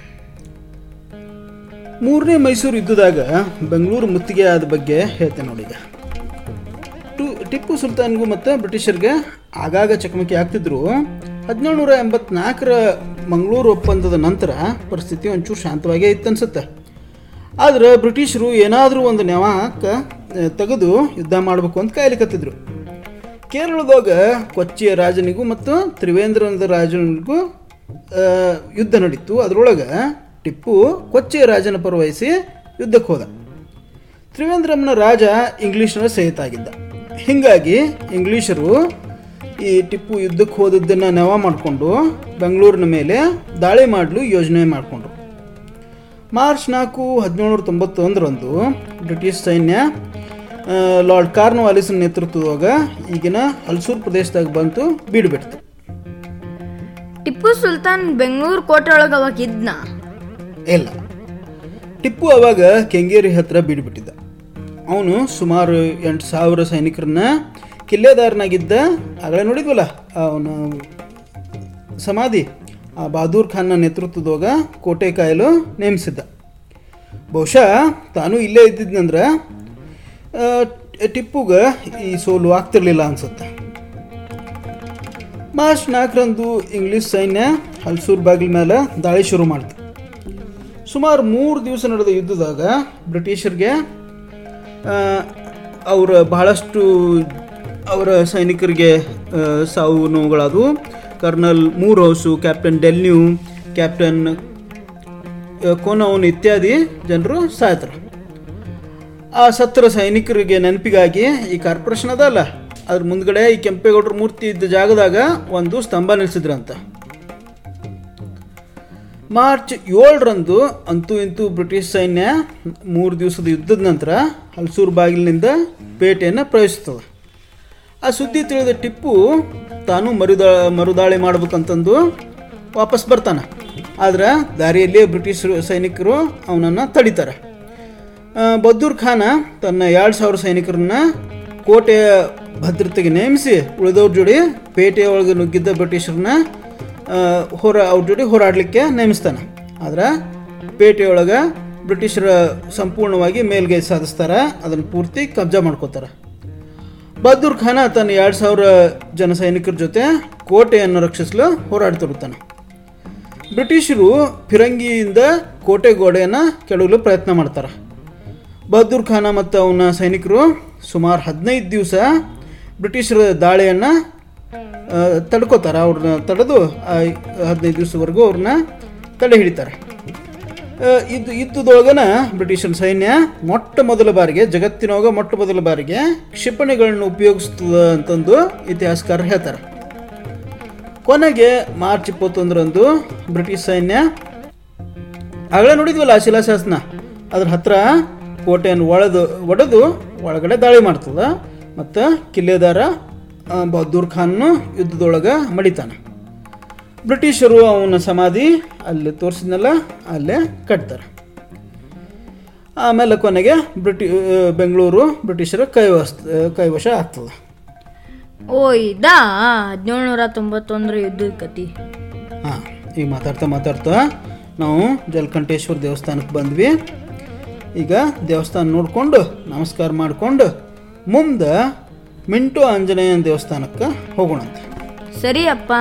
ಮೂರನೇ ಮೈಸೂರು ಯುದ್ಧದಾಗ ಬೆಂಗಳೂರು ಮುತ್ತಿಗೆ ಆದ ಬಗ್ಗೆ ಹೇಳ್ತೇನೆ ನೋಡೀಗ ಟು ಟಿಪ್ಪು ಸುಲ್ತಾನ್ಗೂ ಮತ್ತು ಬ್ರಿಟಿಷರಿಗೆ ಆಗಾಗ ಚಕಮಕಿ ಆಗ್ತಿದ್ರು ಹದಿನೇಳು ನೂರ ಎಂಬತ್ನಾಲ್ಕರ ಮಂಗಳೂರು ಒಪ್ಪಂದದ ನಂತರ ಪರಿಸ್ಥಿತಿ ಒಂಚೂರು ಶಾಂತವಾಗೇ ಇತ್ತು ಅನ್ಸುತ್ತೆ ಆದ್ರೆ ಬ್ರಿಟಿಷರು ಏನಾದರೂ ಒಂದು ನೆವಾಕ ತೆಗೆದು ಯುದ್ಧ ಮಾಡಬೇಕು ಅಂತ ಕಾಯ್ಲಿಕತ್ತಿದ್ರು ಕೇರಳದಾಗ ಕೊಚ್ಚಿಯ ರಾಜನಿಗೂ ಮತ್ತು ತ್ರಿವೇಂದ್ರದ ರಾಜನಿಗೂ ಆ, ಯುದ್ಧ ನಡೀತು ಅದರೊಳಗೆ ಟಿಪ್ಪು ಕೊಚ್ಚಿಯ ರಾಜನ ಪರವಹಿಸಿ ಯುದ್ಧಕ್ಕೆ ಹೋದ ತ್ರಿವೇಂದ್ರಂನ ರಾಜ ಇಂಗ್ಲೀಷರ ಸಹಿತಾಗಿದ್ದ ಹೀಗಾಗಿ ಇಂಗ್ಲೀಷರು ಈ ಟಿಪ್ಪು ಯುದ್ಧಕ್ಕೆ ಹೋದದ್ದನ್ನು ನೆವ ಮಾಡಿಕೊಂಡು ಬೆಂಗಳೂರಿನ ಮೇಲೆ ದಾಳಿ ಮಾಡಲು ಯೋಜನೆ ಮಾಡಿಕೊಂಡ್ರು ಮಾರ್ಚ್ ನಾಲ್ಕು ಹದಿನೇಳುನೂರ ತೊಂಬತ್ತೊಂದರಂದು ಬ್ರಿಟಿಷ್ ಸೈನ್ಯ ಆ, ಲಾರ್ಡ್ ಕಾರ್ನ್ವಾಲಿಸನ ನೇತೃತ್ವದಾಗ ಈಗಿನ ಹಲ್ಸೂರ್ ಪ್ರದೇಶದಾಗ ಬಂತು ಬೀಡುಬಿಡ್ತು ಟಿಪ್ಪು ಸುಲ್ತಾನ್ ಬೆಂಗಳೂರು ಕೋಟೆ ಒಳಗೆ ಅವಾಗ ಇದ್ನ ಇಲ್ಲ ಟಿಪ್ಪು ಅವಾಗ ಕೆಂಗೇರಿ ಹತ್ರ ಬೀಡುಬಿಟ್ಟಿದ್ದ ಅವನು ಸುಮಾರು ಎಂಟು ಸಾವಿರ ಸೈನಿಕರನ್ನ ಕಿಲ್ಲೆದಾರನಾಗಿದ್ದ ಆಗಲೇ ನೋಡಿದ್ವಲ್ಲ ಅವನ ಸಮಾಧಿ ಆ ಬಹದ್ದೂರ್ ಖಾನ್ನ ನೇತೃತ್ವದಾಗ ಕೋಟೆ ಕಾಯಲು ನೇಮಿಸಿದ್ದ ಬಹುಶಃ ತಾನು ಇಲ್ಲೇ ಇದ್ದಿದ್ನಂದ್ರೆ ಆ, ಟಿಪ್ಪುಗೆ ಈ ಸೋಲು ಆಗ್ತಿರ್ಲಿಲ್ಲ ಅನ್ಸುತ್ತೆ ಮಾರ್ಚ್ ನಾಲ್ಕರಂದು ಇಂಗ್ಲಿಷ್ ಸೈನ್ಯ ಹಲ್ಸೂರ್ ಬಾಗಿಲ ಮೇಲೆ ದಾಳಿ ಶುರು ಮಾಡ್ತು ಸುಮಾರು ಮೂರು ದಿವಸ ನಡೆದ ಯುದ್ಧದಾಗ ಬ್ರಿಟಿಷರಿಗೆ ಆ, ಅವರ ಬಹಳಷ್ಟು ಅವರ ಸೈನಿಕರಿಗೆ ಆ, ಸಾವು ನೋವುಗಳಾದವು ಕರ್ನಲ್ ಮೂರ್ ಹೌಸು ಕ್ಯಾಪ್ಟನ್ ಡೆಲ್ನ್ಯೂ ಕ್ಯಾಪ್ಟನ್ ಕೋನೌನ್ ಇತ್ಯಾದಿ ಜನರು ಸಾಯ್ತಾರೆ ಆ ಸತ್ತರ ಸೈನಿಕರಿಗೆ ನೆನಪಿಗಾಗಿ ಈ ಕಾರ್ಪೊರೇಷನ್ ಅದಲ್ಲ ಅದ್ರ ಮುಂದ್ಗಡೆ ಈ ಕೆಂಪೇಗೌಡರ ಮೂರ್ತಿ ಇದ್ದ ಜಾಗದಾಗ ಒಂದು ಸ್ತಂಭ ನಿಲ್ಲಿಸಿದ್ರಂತ ಮಾರ್ಚ್ ಏಳರಂದು ಅಂತೂ ಇಂತೂ ಬ್ರಿಟಿಷ್ ಸೈನ್ಯ ಮೂರು ದಿವಸದ ಯುದ್ಧದ ನಂತರ ಹಲ್ಸೂರು ಬಾಗಿಲಿನಿಂದ ಪೇಟೆಯನ್ನು ಪ್ರವೇಶಿಸ್ತದೆ ಆ ಸುದ್ದಿ ತಿಳಿದ ಟಿಪ್ಪು ತಾನು ಮರುದಾ ಮರುದಾಳಿ ಮಾಡ್ಬೇಕಂತಂದು ವಾಪಸ್ ಬರ್ತಾನೆ ಆದ್ರೆ ದಾರಿಯಲ್ಲಿ ಬ್ರಿಟಿಷ್ ಸೈನಿಕರು ಅವನನ್ನು ತಡಿತಾರೆ ಆ, ಬದ್ದೂರ್ ಖಾನ ತನ್ನ ಎರಡು ಸಾವಿರ ಸೈನಿಕರನ್ನ ಕೋಟೆಯ ಭದ್ರತೆಗೆ ನೇಮಿಸಿ ಉಳಿದವ್ರ ಜೋಡಿ ಪೇಟೆಯ ಒಳಗೆ ನುಗ್ಗಿದ್ದ ಬ್ರಿಟಿಷರನ್ನ ಆ, ಹೋರ ಅವ್ರ ಜೋಡಿ ಹೋರಾಡಲಿಕ್ಕೆ ನೇಮಿಸ್ತಾನೆ ಆದ್ರೆ ಪೇಟೆಯೊಳಗೆ ಬ್ರಿಟಿಷರ ಸಂಪೂರ್ಣವಾಗಿ ಮೇಲ್ಗೈ ಸಾಧಿಸ್ತಾರೆ ಅದನ್ನು ಪೂರ್ತಿ ಕಬ್ಜಾ ಮಾಡ್ಕೋತಾರೆ ಬಹದ್ದೂರ್ ಖಾನ ತನ್ನ ಎರಡು ಸಾವಿರ ಜನ ಸೈನಿಕರ ಜೊತೆ ಕೋಟೆಯನ್ನು ರಕ್ಷಿಸಲು ಹೋರಾಡ್ತಿರುತ್ತಾನೆ ಬ್ರಿಟಿಷರು ಫಿರಂಗಿಯಿಂದ ಕೋಟೆ ಗೋಡೆಯನ್ನು ಕೆಡವಲು ಪ್ರಯತ್ನ ಮಾಡ್ತಾರೆ ಬಹದ್ದೂರ್ ಖಾನ ಮತ್ತು ಅವನ ಸೈನಿಕರು ಸುಮಾರು ಹದಿನೈದು ದಿವಸ ಬ್ರಿಟಿಷರ ದಾಳಿಯನ್ನು ತಡ್ಕೋತಾರೆ ಅವ್ರನ್ನ ತಡೆದು ಆ ಹದಿನೈದು ದಿವಸವರೆಗೂ ಅವ್ರನ್ನ ತಡೆ ಹಿಡಿತಾರೆ ಆ, ಇದು ಯುದ್ಧದೊಳಗನ ಬ್ರಿಟಿಷರ ಸೈನ್ಯ ಮೊಟ್ಟ ಮೊದಲ ಬಾರಿಗೆ ಜಗತ್ತಿನೊಳಗ ಮೊಟ್ಟ ಮೊದಲ ಬಾರಿಗೆ ಕ್ಷಿಪಣಿಗಳನ್ನು ಉಪಯೋಗಿಸ್ತದ ಅಂತಂದು ಇತಿಹಾಸಕಾರರು ಹೇಳ್ತಾರೆ ಕೊನೆಗೆ ಮಾರ್ಚ್ ಇಪ್ಪತ್ತೊಂದರಂದು ಬ್ರಿಟಿಷ್ ಸೈನ್ಯ ಆಗಲೇ ನೋಡಿದ್ವಲ್ಲ ಆ ಶಿಲಾಶಾಸನ ಅದ್ರ ಹತ್ರ ಕೋಟೆಯನ್ನು ಒಳೆದು ಒಡೆದು ಒಳಗಡೆ ದಾಳಿ ಮಾಡ್ತದ ಮತ್ತು ಕಿಲ್ಲೆದಾರ ಆ, ಬಹದ್ದೂರ್ ಖಾನ್ನು ಯುದ್ಧದೊಳಗೆ ಮಡಿತಾನೆ ಬ್ರಿಟಿಷರು ಅವನ ಸಮಾಧಿ ಅಲ್ಲಿ ತೋರಿಸಿದ್ನಲ್ಲ ಅಲ್ಲೇ ಕಟ್ತಾರೆ ಆಮೇಲೆ ಕೊನೆಗೆ ಬ್ರಿಟಿ ಆ, ಬೆಂಗಳೂರು ಬ್ರಿಟಿಷರ ಕೈವಶ ಕೈವಶ ಆಗ್ತದೆ ಓ ಇದಾ ಹದಿನೇಳುನೂರ ತೊಂಬತ್ತೊಂದರ ಯುದ್ಧದ ಕತಿ ಹಾಂ ಈಗ ಮಾತಾಡ್ತಾ ಮಾತಾಡ್ತಾ ನಾವು ಜಲಕಂಠೇಶ್ವರ ದೇವಸ್ಥಾನಕ್ಕೆ ಬಂದ್ವಿ ಈಗ ದೇವಸ್ಥಾನ ನೋಡಿಕೊಂಡು ನಮಸ್ಕಾರ ಮಾಡಿಕೊಂಡು ಮುಂದೆ ಮಿಂಟು ಆಂಜನೇಯನ ದೇವಸ್ಥಾನಕ್ಕೆ ಹೋಗೋಣಂತೆ ಸರಿ ಅಪ್ಪ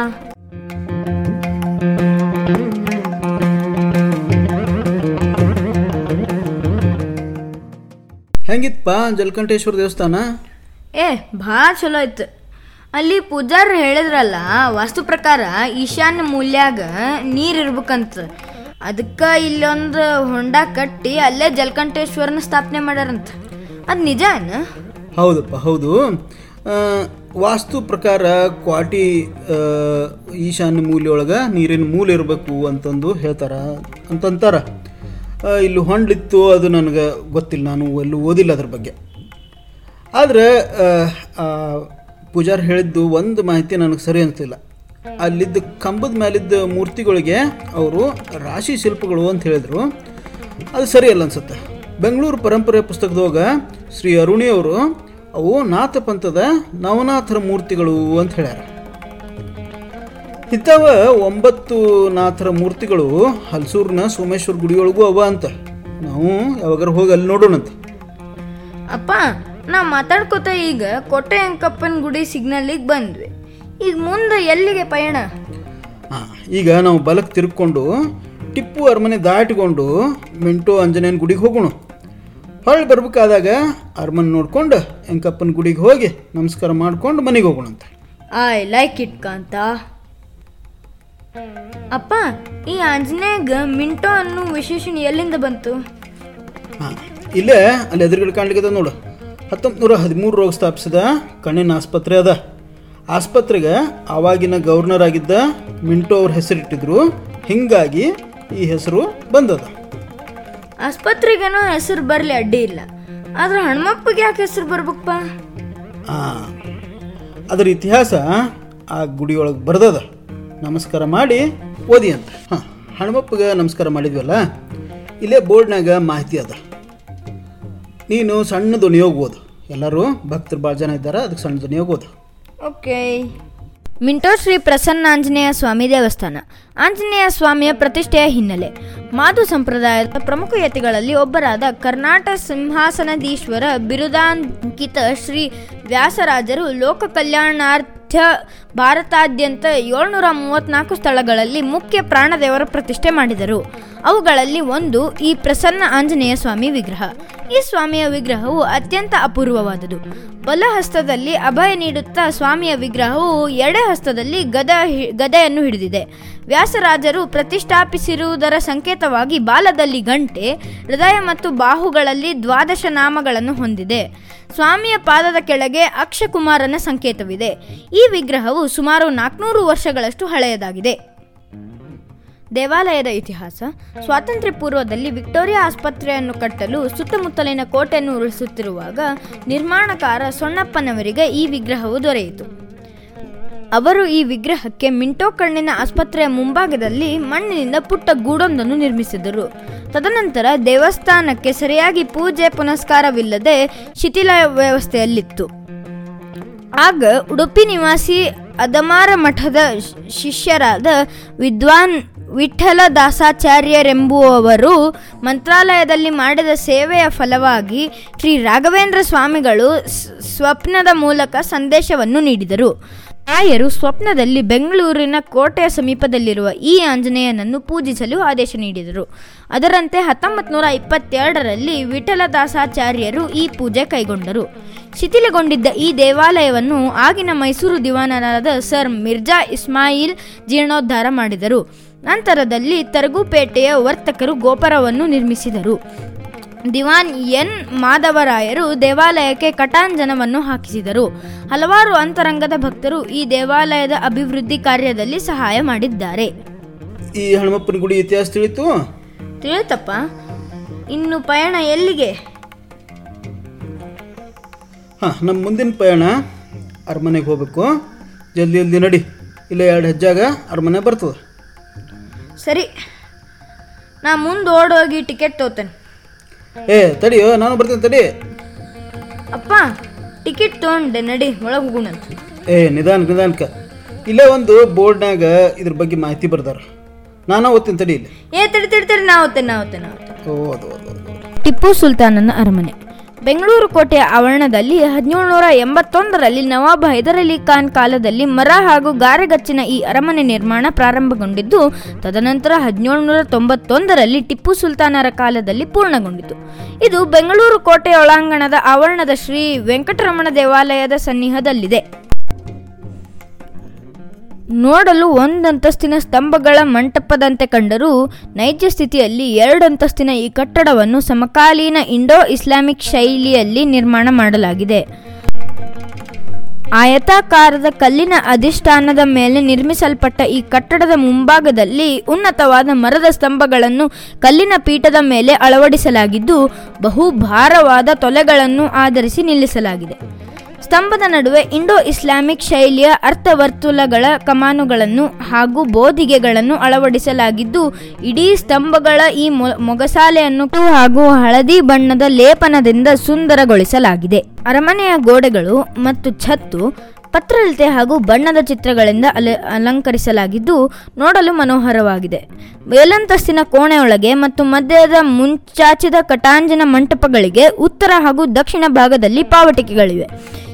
ಹೆಂಗಿತ್ತಪ್ಪ ಜಲಕಂಠೇಶ್ವರ ದೇವಸ್ಥಾನ ಏ ಭಾಳ ಚಲೋ ಇತ್ತು ಅಲ್ಲಿ ಪೂಜಾರ್ ಹೇಳಿದ್ರಲ್ಲ ವಾಸ್ತು ಪ್ರಕಾರ ಈಶಾನ್ಯ ಮೂಲ್ಯಾಗ ನೀರು ಇರ್ಬೇಕಂತ ಅದಕ್ಕೆ ಇಲ್ಲೊಂದು ಹೊಂಡ ಕಟ್ಟಿ ಅಲ್ಲೇ ಜಲಕಂಠೇಶ್ವರನ ಸ್ಥಾಪನೆ ಮಾಡ್ಯಾರಂತ ಅದು ನಿಜ ಹೌದಪ್ಪ ಹೌದು ಆ, ವಾಸ್ತು ಪ್ರಕಾರ ಕ್ವಾಟಿ ಆ, ಈಶಾನ್ಯ ಮೂಲೆಯೊಳಗೆ ನೀರಿನ ಮೂಲೆ ಇರಬೇಕು ಅಂತಂದು ಹೇಳ್ತಾರ ಅಂತಂತಾರ ಆ, ಇಲ್ಲಿ ಹೊಂಡ್ಲಿತ್ತು ಅದು ನನಗೆ ಗೊತ್ತಿಲ್ಲ ನಾನು ಎಲ್ಲೂ ಓದಿಲ್ಲ ಅದ್ರ ಬಗ್ಗೆ ಆದರೆ ಪೂಜಾರ್ ಹೇಳಿದ್ದು ಒಂದು ಮಾಹಿತಿ ನನಗೆ ಸರಿ ಅನಿಸ್ಲಿಲ್ಲ ಅಲ್ಲಿದ್ದ ಕಂಬದ ಮೇಲಿದ್ದ ಮೂರ್ತಿಗಳಿಗೆ ಅವರು ರಾಶಿ ಶಿಲ್ಪಗಳು ಅಂತ ಹೇಳಿದರು ಅದು ಸರಿಯಲ್ಲ ಅನ್ಸುತ್ತೆ ಬೆಂಗಳೂರು ಪರಂಪರೆ ಪುಸ್ತಕದೊಳಗ ಶ್ರೀ ಅರುಣಿ ಅವರು ಅವು ನಾಥ ಪಂಥದ ನವನಾಥರ ಮೂರ್ತಿಗಳು ಅಂತ ಹೇಳ್ಯಾರ ಇಂಥವ ಒಂಬತ್ತು ನಾಥರ ಮೂರ್ತಿಗಳು ಹಲ್ಸೂರಿನ ಸೋಮೇಶ್ವರ ಗುಡಿಯೊಳಗೂ ಅವ ಅಂತ ನಾವು ಯಾವಾಗಾರ ಹೋಗಿ ಅಲ್ಲಿ ನೋಡೋಣಂತೆ ಅಪ್ಪ ನಾವು ಮಾತಾಡ್ಕೋತ ಈಗ ಕೋಟೆ ಅಂಕಪ್ಪನ ಗುಡಿ ಸಿಗ್ನಲ್ಲಿಗೆ ಬಂದ್ವಿ ಈಗ ಮುಂದೆ ಎಲ್ಲಿಗೆ ಪಯಣ ಹಾಂ ಈಗ ನಾವು ಬಲಕ್ಕೆ ತಿರ್ಕೊಂಡು ಟಿಪ್ಪು ಅರಮನೆ ದಾಟಿಕೊಂಡು ಮಿಂಟು ಆಂಜನೇಯನ ಗುಡಿಗೆ ಹೋಗೋಣ ಹೊಳ್ಳಿ ಬರ್ಬೇಕಾದಾಗ ಅರಮನೆ ನೋಡ್ಕೊಂಡು ಎಂಕಪ್ಪನ ಗುಡಿಗೆ ಹೋಗಿ ನಮಸ್ಕಾರ ಮಾಡ್ಕೊಂಡು ಮನೆಗೆ ಹೋಗೋಣಂತೆ ಐ ಲೈಕ್ ಇಟ್ ಕಾಂತ ಅಪ್ಪ ಈ ಆಂಜನೇಯಗ ಮಿಂಟೋ ಅನ್ನೋ ವಿಶೇಷಣ ಎಲ್ಲಿಂದ ಬಂತು ಹಾಂ ಇಲ್ಲೇ ಅಲ್ಲಿ ಎದುರುಗಡೆ ಕಾಣ್ಲಿಕ್ಕೆ ನೋಡು ಹತ್ತೊಂಬತ್ತು ನೂರ ಹದಿಮೂರು ರೋಗ ಸ್ಥಾಪಿಸಿದ ಕಣ್ಣಿನ ಆಸ್ಪತ್ರೆ ಅದ ಆಸ್ಪತ್ರೆಗೆ ಆವಾಗಿನ ಗವರ್ನರ್ ಆಗಿದ್ದ ಮಿಂಟೋ ಅವ್ರ ಹೆಸರಿಟ್ಟಿದ್ರು ಹಿಂಗಾಗಿ ಈ ಹೆಸರು ಬಂದದ ಆಸ್ಪತ್ರೆಗೇನೋ ಹೆಸರು ಬರಲಿ ಅಡ್ಡಿ ಇಲ್ಲ ಆದ್ರೆ ಹನುಮಪ್ಪಗೆ ಯಾಕೆ ಹೆಸರು ಬರ್ಬೇಕಪ್ಪ ಹಾಂ ಅದರ ಇತಿಹಾಸ ಆ ಗುಡಿಯೊಳಗೆ ಬರ್ದದ ನಮಸ್ಕಾರ ಮಾಡಿ ಓದಿ ಅಂತ ಹಾಂ ಹನುಮಪ್ಪಗೆ ನಮಸ್ಕಾರ ಮಾಡಿದ್ವಲ್ಲ ಇಲ್ಲೇ ಬೋರ್ಡ್ನಾಗ ಮಾಹಿತಿ ಅದ ನೀನು ಸಣ್ಣ ಧ್ವನಿಯೋಗಿ ಓದು ಎಲ್ಲರೂ ಭಕ್ತರು ಭಾಳ ಜನ ಇದ್ದಾರೆ ಅದಕ್ಕೆ ಸಣ್ಣ ಧ್ವನಿಯೋಗಿ ಓದು ಓಕೆ ಮಿಂಟೋ ಶ್ರೀ ಪ್ರಸನ್ನ ಆಂಜನೇಯ ಸ್ವಾಮಿ ದೇವಸ್ಥಾನ ಆಂಜನೇಯ ಸ್ವಾಮಿಯ ಪ್ರತಿಷ್ಠೆಯ ಹಿನ್ನೆಲೆ ಮಾಧು ಸಂಪ್ರದಾಯದ ಪ್ರಮುಖ ಯತಿಗಳಲ್ಲಿ ಒಬ್ಬರಾದ ಕರ್ನಾಟಕ ಸಿಂಹಾಸನದೀಶ್ವರ ಬಿರುದಾಂಕಿತ ಶ್ರೀ ವ್ಯಾಸರಾಜರು ಲೋಕ ಕಲ್ಯಾಣಾರ್ಥ ಭಾರತಾದ್ಯಂತ ಏಳ್ನೂರ ಮೂವತ್ನಾಲ್ಕು ಸ್ಥಳಗಳಲ್ಲಿ ಮುಖ್ಯ ಪ್ರಾಣದೇವರ ಪ್ರತಿಷ್ಠೆ ಮಾಡಿದರು ಅವುಗಳಲ್ಲಿ ಒಂದು ಈ ಪ್ರಸನ್ನ ಆಂಜನೇಯ ಸ್ವಾಮಿ ವಿಗ್ರಹ ಈ ಸ್ವಾಮಿಯ ವಿಗ್ರಹವು ಅತ್ಯಂತ ಅಪೂರ್ವವಾದುದು ಬಲ ಹಸ್ತದಲ್ಲಿ ಅಭಯ ನೀಡುತ್ತಾ ಸ್ವಾಮಿಯ ವಿಗ್ರಹವು ಎಡೆ ಹಸ್ತದಲ್ಲಿ ಗದ ಹಿ- ಗದೆಯನ್ನು ಹಿಡಿದಿದೆ ವ್ಯಾಸರಾಜರು ಪ್ರತಿಷ್ಠಾಪಿಸಿರುವುದರ ಸಂಕೇತವಾಗಿ ಬಾಲದಲ್ಲಿ ಗಂಟೆ ಹೃದಯ ಮತ್ತು ಬಾಹುಗಳಲ್ಲಿ ದ್ವಾದಶ ನಾಮಗಳನ್ನು ಹೊಂದಿದೆ ಸ್ವಾಮಿಯ ಪಾದದ ಕೆಳಗೆ ಅಕ್ಷಕುಮಾರನ ಸಂಕೇತವಿದೆ ಈ ವಿಗ್ರಹವು ಸುಮಾರು ನಾಲ್ಕುನೂರು ವರ್ಷಗಳಷ್ಟು ಹಳೆಯದಾಗಿದೆ ದೇವಾಲಯದ ಇತಿಹಾಸ ಸ್ವಾತಂತ್ರ್ಯ ಪೂರ್ವದಲ್ಲಿ ವಿಕ್ಟೋರಿಯಾ ಆಸ್ಪತ್ರೆಯನ್ನು ಕಟ್ಟಲು ಸುತ್ತಮುತ್ತಲಿನ ಕೋಟೆಯನ್ನು ಉರುಳಿಸುತ್ತಿರುವಾಗ ನಿರ್ಮಾಣಕಾರ ಸೊಣ್ಣಪ್ಪನವರಿಗೆ ಈ ವಿಗ್ರಹವು ದೊರೆಯಿತು ಅವರು ಈ ವಿಗ್ರಹಕ್ಕೆ ಮಿಂಟೋ ಕಣ್ಣಿನ ಆಸ್ಪತ್ರೆಯ ಮುಂಭಾಗದಲ್ಲಿ ಮಣ್ಣಿನಿಂದ ಪುಟ್ಟ ಗೂಡೊಂದನ್ನು ನಿರ್ಮಿಸಿದರು ತದನಂತರ ದೇವಸ್ಥಾನಕ್ಕೆ ಸರಿಯಾಗಿ ಪೂಜೆ ಪುನಸ್ಕಾರವಿಲ್ಲದೆ ಶಿಥಿಲ ವ್ಯವಸ್ಥೆಯಲ್ಲಿತ್ತು ಆಗ ಉಡುಪಿ ನಿವಾಸಿ ಅದಮಾರ ಮಠದ ಶ್- ಶಿಷ್ಯರಾದ ವಿದ್ವಾನ್ ವಿಠಲ ದಾಸಾಚಾರ್ಯರೆಂಬುವವರು ಮಂತ್ರಾಲಯದಲ್ಲಿ ಮಾಡಿದ ಸೇವೆಯ ಫಲವಾಗಿ ಶ್ರೀ ರಾಘವೇಂದ್ರ ಸ್ವಾಮಿಗಳು ಸ್- ಸ್ವಪ್ನದ ಮೂಲಕ ಸಂದೇಶವನ್ನು ನೀಡಿದರು ರಾಯರು ಸ್ವಪ್ನದಲ್ಲಿ ಬೆಂಗಳೂರಿನ ಕೋಟೆಯ ಸಮೀಪದಲ್ಲಿರುವ ಈ ಆಂಜನೇಯನನ್ನು ಪೂಜಿಸಲು ಆದೇಶ ನೀಡಿದರು ಅದರಂತೆ ಹತ್ತೊಂಬತ್ತು ನೂರ ಇಪ್ಪತ್ತೆರಡರಲ್ಲಿ ವಿಠಲದಾಸಾಚಾರ್ಯರು ಈ ಪೂಜೆ ಕೈಗೊಂಡರು ಶಿಥಿಲಗೊಂಡಿದ್ದ ಈ ದೇವಾಲಯವನ್ನು ಆಗಿನ ಮೈಸೂರು ದಿವಾನರಾದ ಸರ್ ಮಿರ್ಜಾ ಇಸ್ಮಾಯಿಲ್ ಜೀರ್ಣೋದ್ಧಾರ ಮಾಡಿದರು ನಂತರದಲ್ಲಿ ತರಗುಪೇಟೆಯ ವರ್ತಕರು ಗೋಪುರವನ್ನು ನಿರ್ಮಿಸಿದರು ದಿವಾನ್ ಎನ್ ಮಾಧವರಾಯರು ದೇವಾಲಯಕ್ಕೆ ಕಟಾಂಜನವನ್ನು ಹಾಕಿಸಿದರು ಹಲವಾರು ಅಂತರಂಗದ ಭಕ್ತರು ಈ ದೇವಾಲಯದ ಅಭಿವೃದ್ಧಿ ಕಾರ್ಯದಲ್ಲಿ ಸಹಾಯ ಮಾಡಿದ್ದಾರೆ ಈ ಹನುಮಪ್ಪನ ಗುಡಿ ಇತಿಹಾಸ ತಿಳಿತು ತಿಳಿತಪ್ಪ ಇನ್ನು ಪಯಣ ಎಲ್ಲಿಗೆ ಹಾಂ ನಮ್ಮ ಮುಂದಿನ ಪಯಣ ಅರಮನೆಗೆ ಹೋಗ್ಬೇಕು ಜಲ್ದಿ ಜಲ್ದಿ ನಡಿ ಇಲ್ಲ ಎರಡು ಹೆಜ್ಜಾಗ ಅರಮನೆ ಬರ್ತದೆ ಸರಿ ನಾ ಮುಂದೆ ಓಡೋಗಿ ಟಿಕೆಟ್ ತಗೋತೇನೆ ಏ ತಡಿಯೋ ನಾನು ಬರ್ತೀನಿ ತಡಿ ಅಪ್ಪ ಟಿಕೆಟ್ ತೊಗೊಂಡೆ ನಡಿ ಒಳಗೆ ಹೋಗೋಣಂತ ಏ ನಿಧಾನ ನಿಧಾನಕ ಇಲ್ಲೇ ಒಂದು ಬೋರ್ಡ್ನಾಗ ಇದ್ರ ಬಗ್ಗೆ ಮಾಹಿತಿ ಬರ್ದಾರ ನಾನು ಓದ್ತೀನಿ ತಡಿ ಇಲ್ಲಿ ಏ ತಡಿ ತಡಿ ತಡಿ ನಾ ಓದ್ತೇನೆ ನಾ ಓದ್ತೇನೆ ನಾ ಓದ್ತೇನೆ ಓ ಅದು ಅದು ಅದು. ಟಿಪ್ಪು ಸುಲ್ತಾನನ ಅರಮನೆ ಬೆಂಗಳೂರು ಕೋಟೆಯ ಆವರಣದಲ್ಲಿ ಹದಿನೇಳುನೂರ ಎಂಬತ್ತೊಂದರಲ್ಲಿ ನವಾಬ್ ಹೈದರ್ ಅಲಿ ಖಾನ್ ಕಾಲದಲ್ಲಿ ಮರ ಹಾಗೂ ಗಾರೆಗಚ್ಚಿನ ಈ ಅರಮನೆ ನಿರ್ಮಾಣ ಪ್ರಾರಂಭಗೊಂಡಿದ್ದು ತದನಂತರ ಹದಿನೇಳುನೂರ ತೊಂಬತ್ತೊಂದರಲ್ಲಿ ಟಿಪ್ಪು ಸುಲ್ತಾನರ ಕಾಲದಲ್ಲಿ ಪೂರ್ಣಗೊಂಡಿತು ಇದು ಬೆಂಗಳೂರು ಕೋಟೆಯ ಒಳಾಂಗಣದ ಆವರಣದ ಶ್ರೀ ವೆಂಕಟರಮಣ ದೇವಾಲಯದ ಸನ್ನಿಹದಲ್ಲಿದೆ ನೋಡಲು ಒಂದಂತಸ್ತಿನ ಸ್ತಂಭಗಳ ಮಂಟಪದಂತೆ ಕಂಡರೂ ನೈಜ ಸ್ಥಿತಿಯಲ್ಲಿ ಎರಡಂತಸ್ತಿನ ಈ ಕಟ್ಟಡವನ್ನು ಸಮಕಾಲೀನ ಇಂಡೋ ಇಸ್ಲಾಮಿಕ್ ಶೈಲಿಯಲ್ಲಿ ನಿರ್ಮಾಣ ಮಾಡಲಾಗಿದೆ ಆಯತಾಕಾರದ ಕಲ್ಲಿನ ಅಧಿಷ್ಠಾನದ ಮೇಲೆ ನಿರ್ಮಿಸಲ್ಪಟ್ಟ ಈ ಕಟ್ಟಡದ ಮುಂಭಾಗದಲ್ಲಿ ಉನ್ನತವಾದ ಮರದ ಸ್ತಂಭಗಳನ್ನು ಕಲ್ಲಿನ ಪೀಠದ ಮೇಲೆ ಅಳವಡಿಸಲಾಗಿದ್ದು ಬಹು ಭಾರವಾದ ತೊಲೆಗಳನ್ನು ಆಧರಿಸಿ ನಿಲ್ಲಿಸಲಾಗಿದೆ ಸ್ತಂಭದ ನಡುವೆ ಇಂಡೋ ಇಸ್ಲಾಮಿಕ್ ಶೈಲಿಯ ಅರ್ಥವರ್ತುಲಗಳ ಕಮಾನುಗಳನ್ನು ಹಾಗೂ ಬೋಧಿಗೆಗಳನ್ನು ಅಳವಡಿಸಲಾಗಿದ್ದು ಇಡೀ ಸ್ತಂಭಗಳ ಈ ಮೊ- ಮೊಗಸಾಲೆಯನ್ನು ಹಾಗೂ ಹಳದಿ ಬಣ್ಣದ ಲೇಪನದಿಂದ ಸುಂದರಗೊಳಿಸಲಾಗಿದೆ ಅರಮನೆಯ ಗೋಡೆಗಳು ಮತ್ತು ಛತ್ತು ಪತ್ರಲಿತೆ ಹಾಗೂ ಬಣ್ಣದ ಚಿತ್ರಗಳಿಂದ ಅಲ ಅಲಂಕರಿಸಲಾಗಿದ್ದು ನೋಡಲು ಮನೋಹರವಾಗಿದೆ ಮೇಲಂತಸ್ತಿನ ಕೋಣೆಯೊಳಗೆ ಮತ್ತು ಮಧ್ಯದ ಮುಂಚಾಚಿದ ಕಟಾಂಜಿನ ಮಂಟಪಗಳಿಗೆ ಉತ್ತರ ಹಾಗೂ ದಕ್ಷಿಣ ಭಾಗದಲ್ಲಿ ಪಾವಟಿಕೆಗಳಿವೆ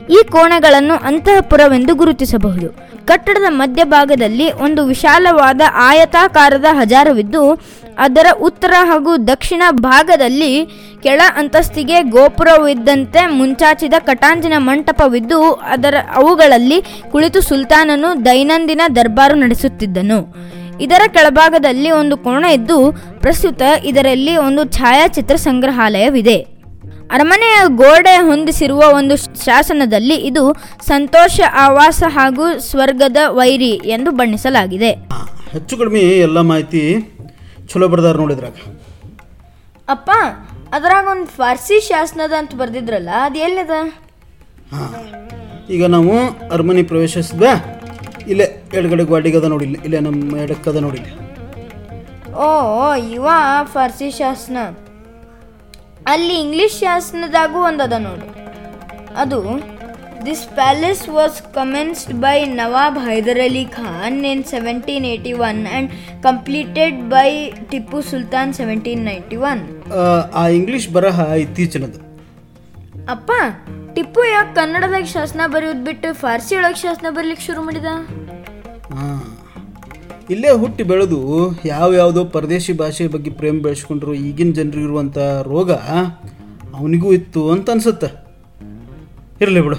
ಈ ಕೋಣೆಗಳನ್ನು ಅಂತಃಪುರವೆಂದು ಗುರುತಿಸಬಹುದು ಕಟ್ಟಡದ ಮಧ್ಯಭಾಗದಲ್ಲಿ ಒಂದು ವಿಶಾಲವಾದ ಆಯತಾಕಾರದ ಹಜಾರವಿದ್ದು ಅದರ ಉತ್ತರ ಹಾಗೂ ದಕ್ಷಿಣ ಭಾಗದಲ್ಲಿ ಕೆಳ ಅಂತಸ್ತಿಗೆ ಗೋಪುರವಿದ್ದಂತೆ ಮುಂಚಾಚಿದ ಕಟಾಂಜಿನ ಮಂಟಪವಿದ್ದು ಅದರ ಅವುಗಳಲ್ಲಿ ಕುಳಿತು ಸುಲ್ತಾನನು ದೈನಂದಿನ ದರ್ಬಾರು ನಡೆಸುತ್ತಿದ್ದನು ಇದರ ಕೆಳಭಾಗದಲ್ಲಿ ಒಂದು ಕೋಣೆ ಇದ್ದು ಪ್ರಸ್ತುತ ಇದರಲ್ಲಿ ಒಂದು ಛಾಯಾಚಿತ್ರ ಸಂಗ್ರಹಾಲಯವಿದೆ ಅರಮನೆಯ ಗೋಡೆ ಹೊಂದಿಸಿರುವ ಒಂದು ಶಾಸನದಲ್ಲಿ ಇದು ಸಂತೋಷ ಆವಾಸ ಹಾಗೂ ಸ್ವರ್ಗದ ವೈರಿ ಎಂದು ಬಣ್ಣಿಸಲಾಗಿದೆ ಆ, ಹೆಚ್ಚು ಕಡಿಮೆ ಎಲ್ಲ ಮಾಹಿತಿ ಚಲೋ ಬರ್ದಾರ ನೋಡಿದ್ರಾಗ ಅಪ್ಪ ಅದ್ರಾಗ ಒಂದು ಫಾರ್ಸಿ ಶಾಸನದ ಅಂತ ಬರ್ದಿದ್ರಲ್ಲ ಅದು ಎಲ್ಲಿದ ಹಾಂ ಈಗ ನಾವು ಅರಮನೆ ಪ್ರವೇಶಿಸಿದ್ವಾ ಇಲ್ಲೇ ಎಡಗಡೆ ಗಾಡಿಗದ ನೋಡಿಲ್ಲ ಇಲ್ಲೇ ನಮ್ಮ ಎಡಕ್ಕದ ನೋಡಿಲ್ಲ ಓ ಇವ ಫಾರ್ಸಿ ಶಾಸನ ಅಲ್ಲಿ ಇಂಗ್ಲಿಷ್ ಶಾಸನದಾಗೂ ಒಂದದ ನೋಡು ಅದು this palace was commenced by Nawab Hyder Ali Khan in seventeen eighty one and completed by Tipu Sultan seventeen ninety one ಆ, ಆ ಇಂಗ್ಲೀಷ್ ಬರಹ ಇತ್ತೀಚಿನದು ಅಪ್ಪ ಟಿಪ್ಪು ಯಾಕೆ ಕನ್ನಡದಾಗ ಶಾಸನ ಬರೆಯೋದು ಬಿಟ್ಟು ಫಾರ್ಸಿ ಒಳಗೆ ಶಾಸನ ಬರೀಲಿಕ್ಕೆ ಶುರು ಮಾಡಿದ ಹಾಂ ಇಲ್ಲೇ ಹುಟ್ಟಿ ಬೆಳೆದು ಯಾವ ಯಾವುದೋ ಪರದೇಶಿ ಭಾಷೆ ಬಗ್ಗೆ ಪ್ರೇಮ ಬೆಳೆಸ್ಕೊಂಡ್ರು ಈಗಿನ ಜನರಿಗಿರುವಂಥ ರೋಗ ಅವನಿಗೂ ಇತ್ತು ಅಂತ ಅನ್ಸುತ್ತೆ ಇರಲಿ ಬಿಡು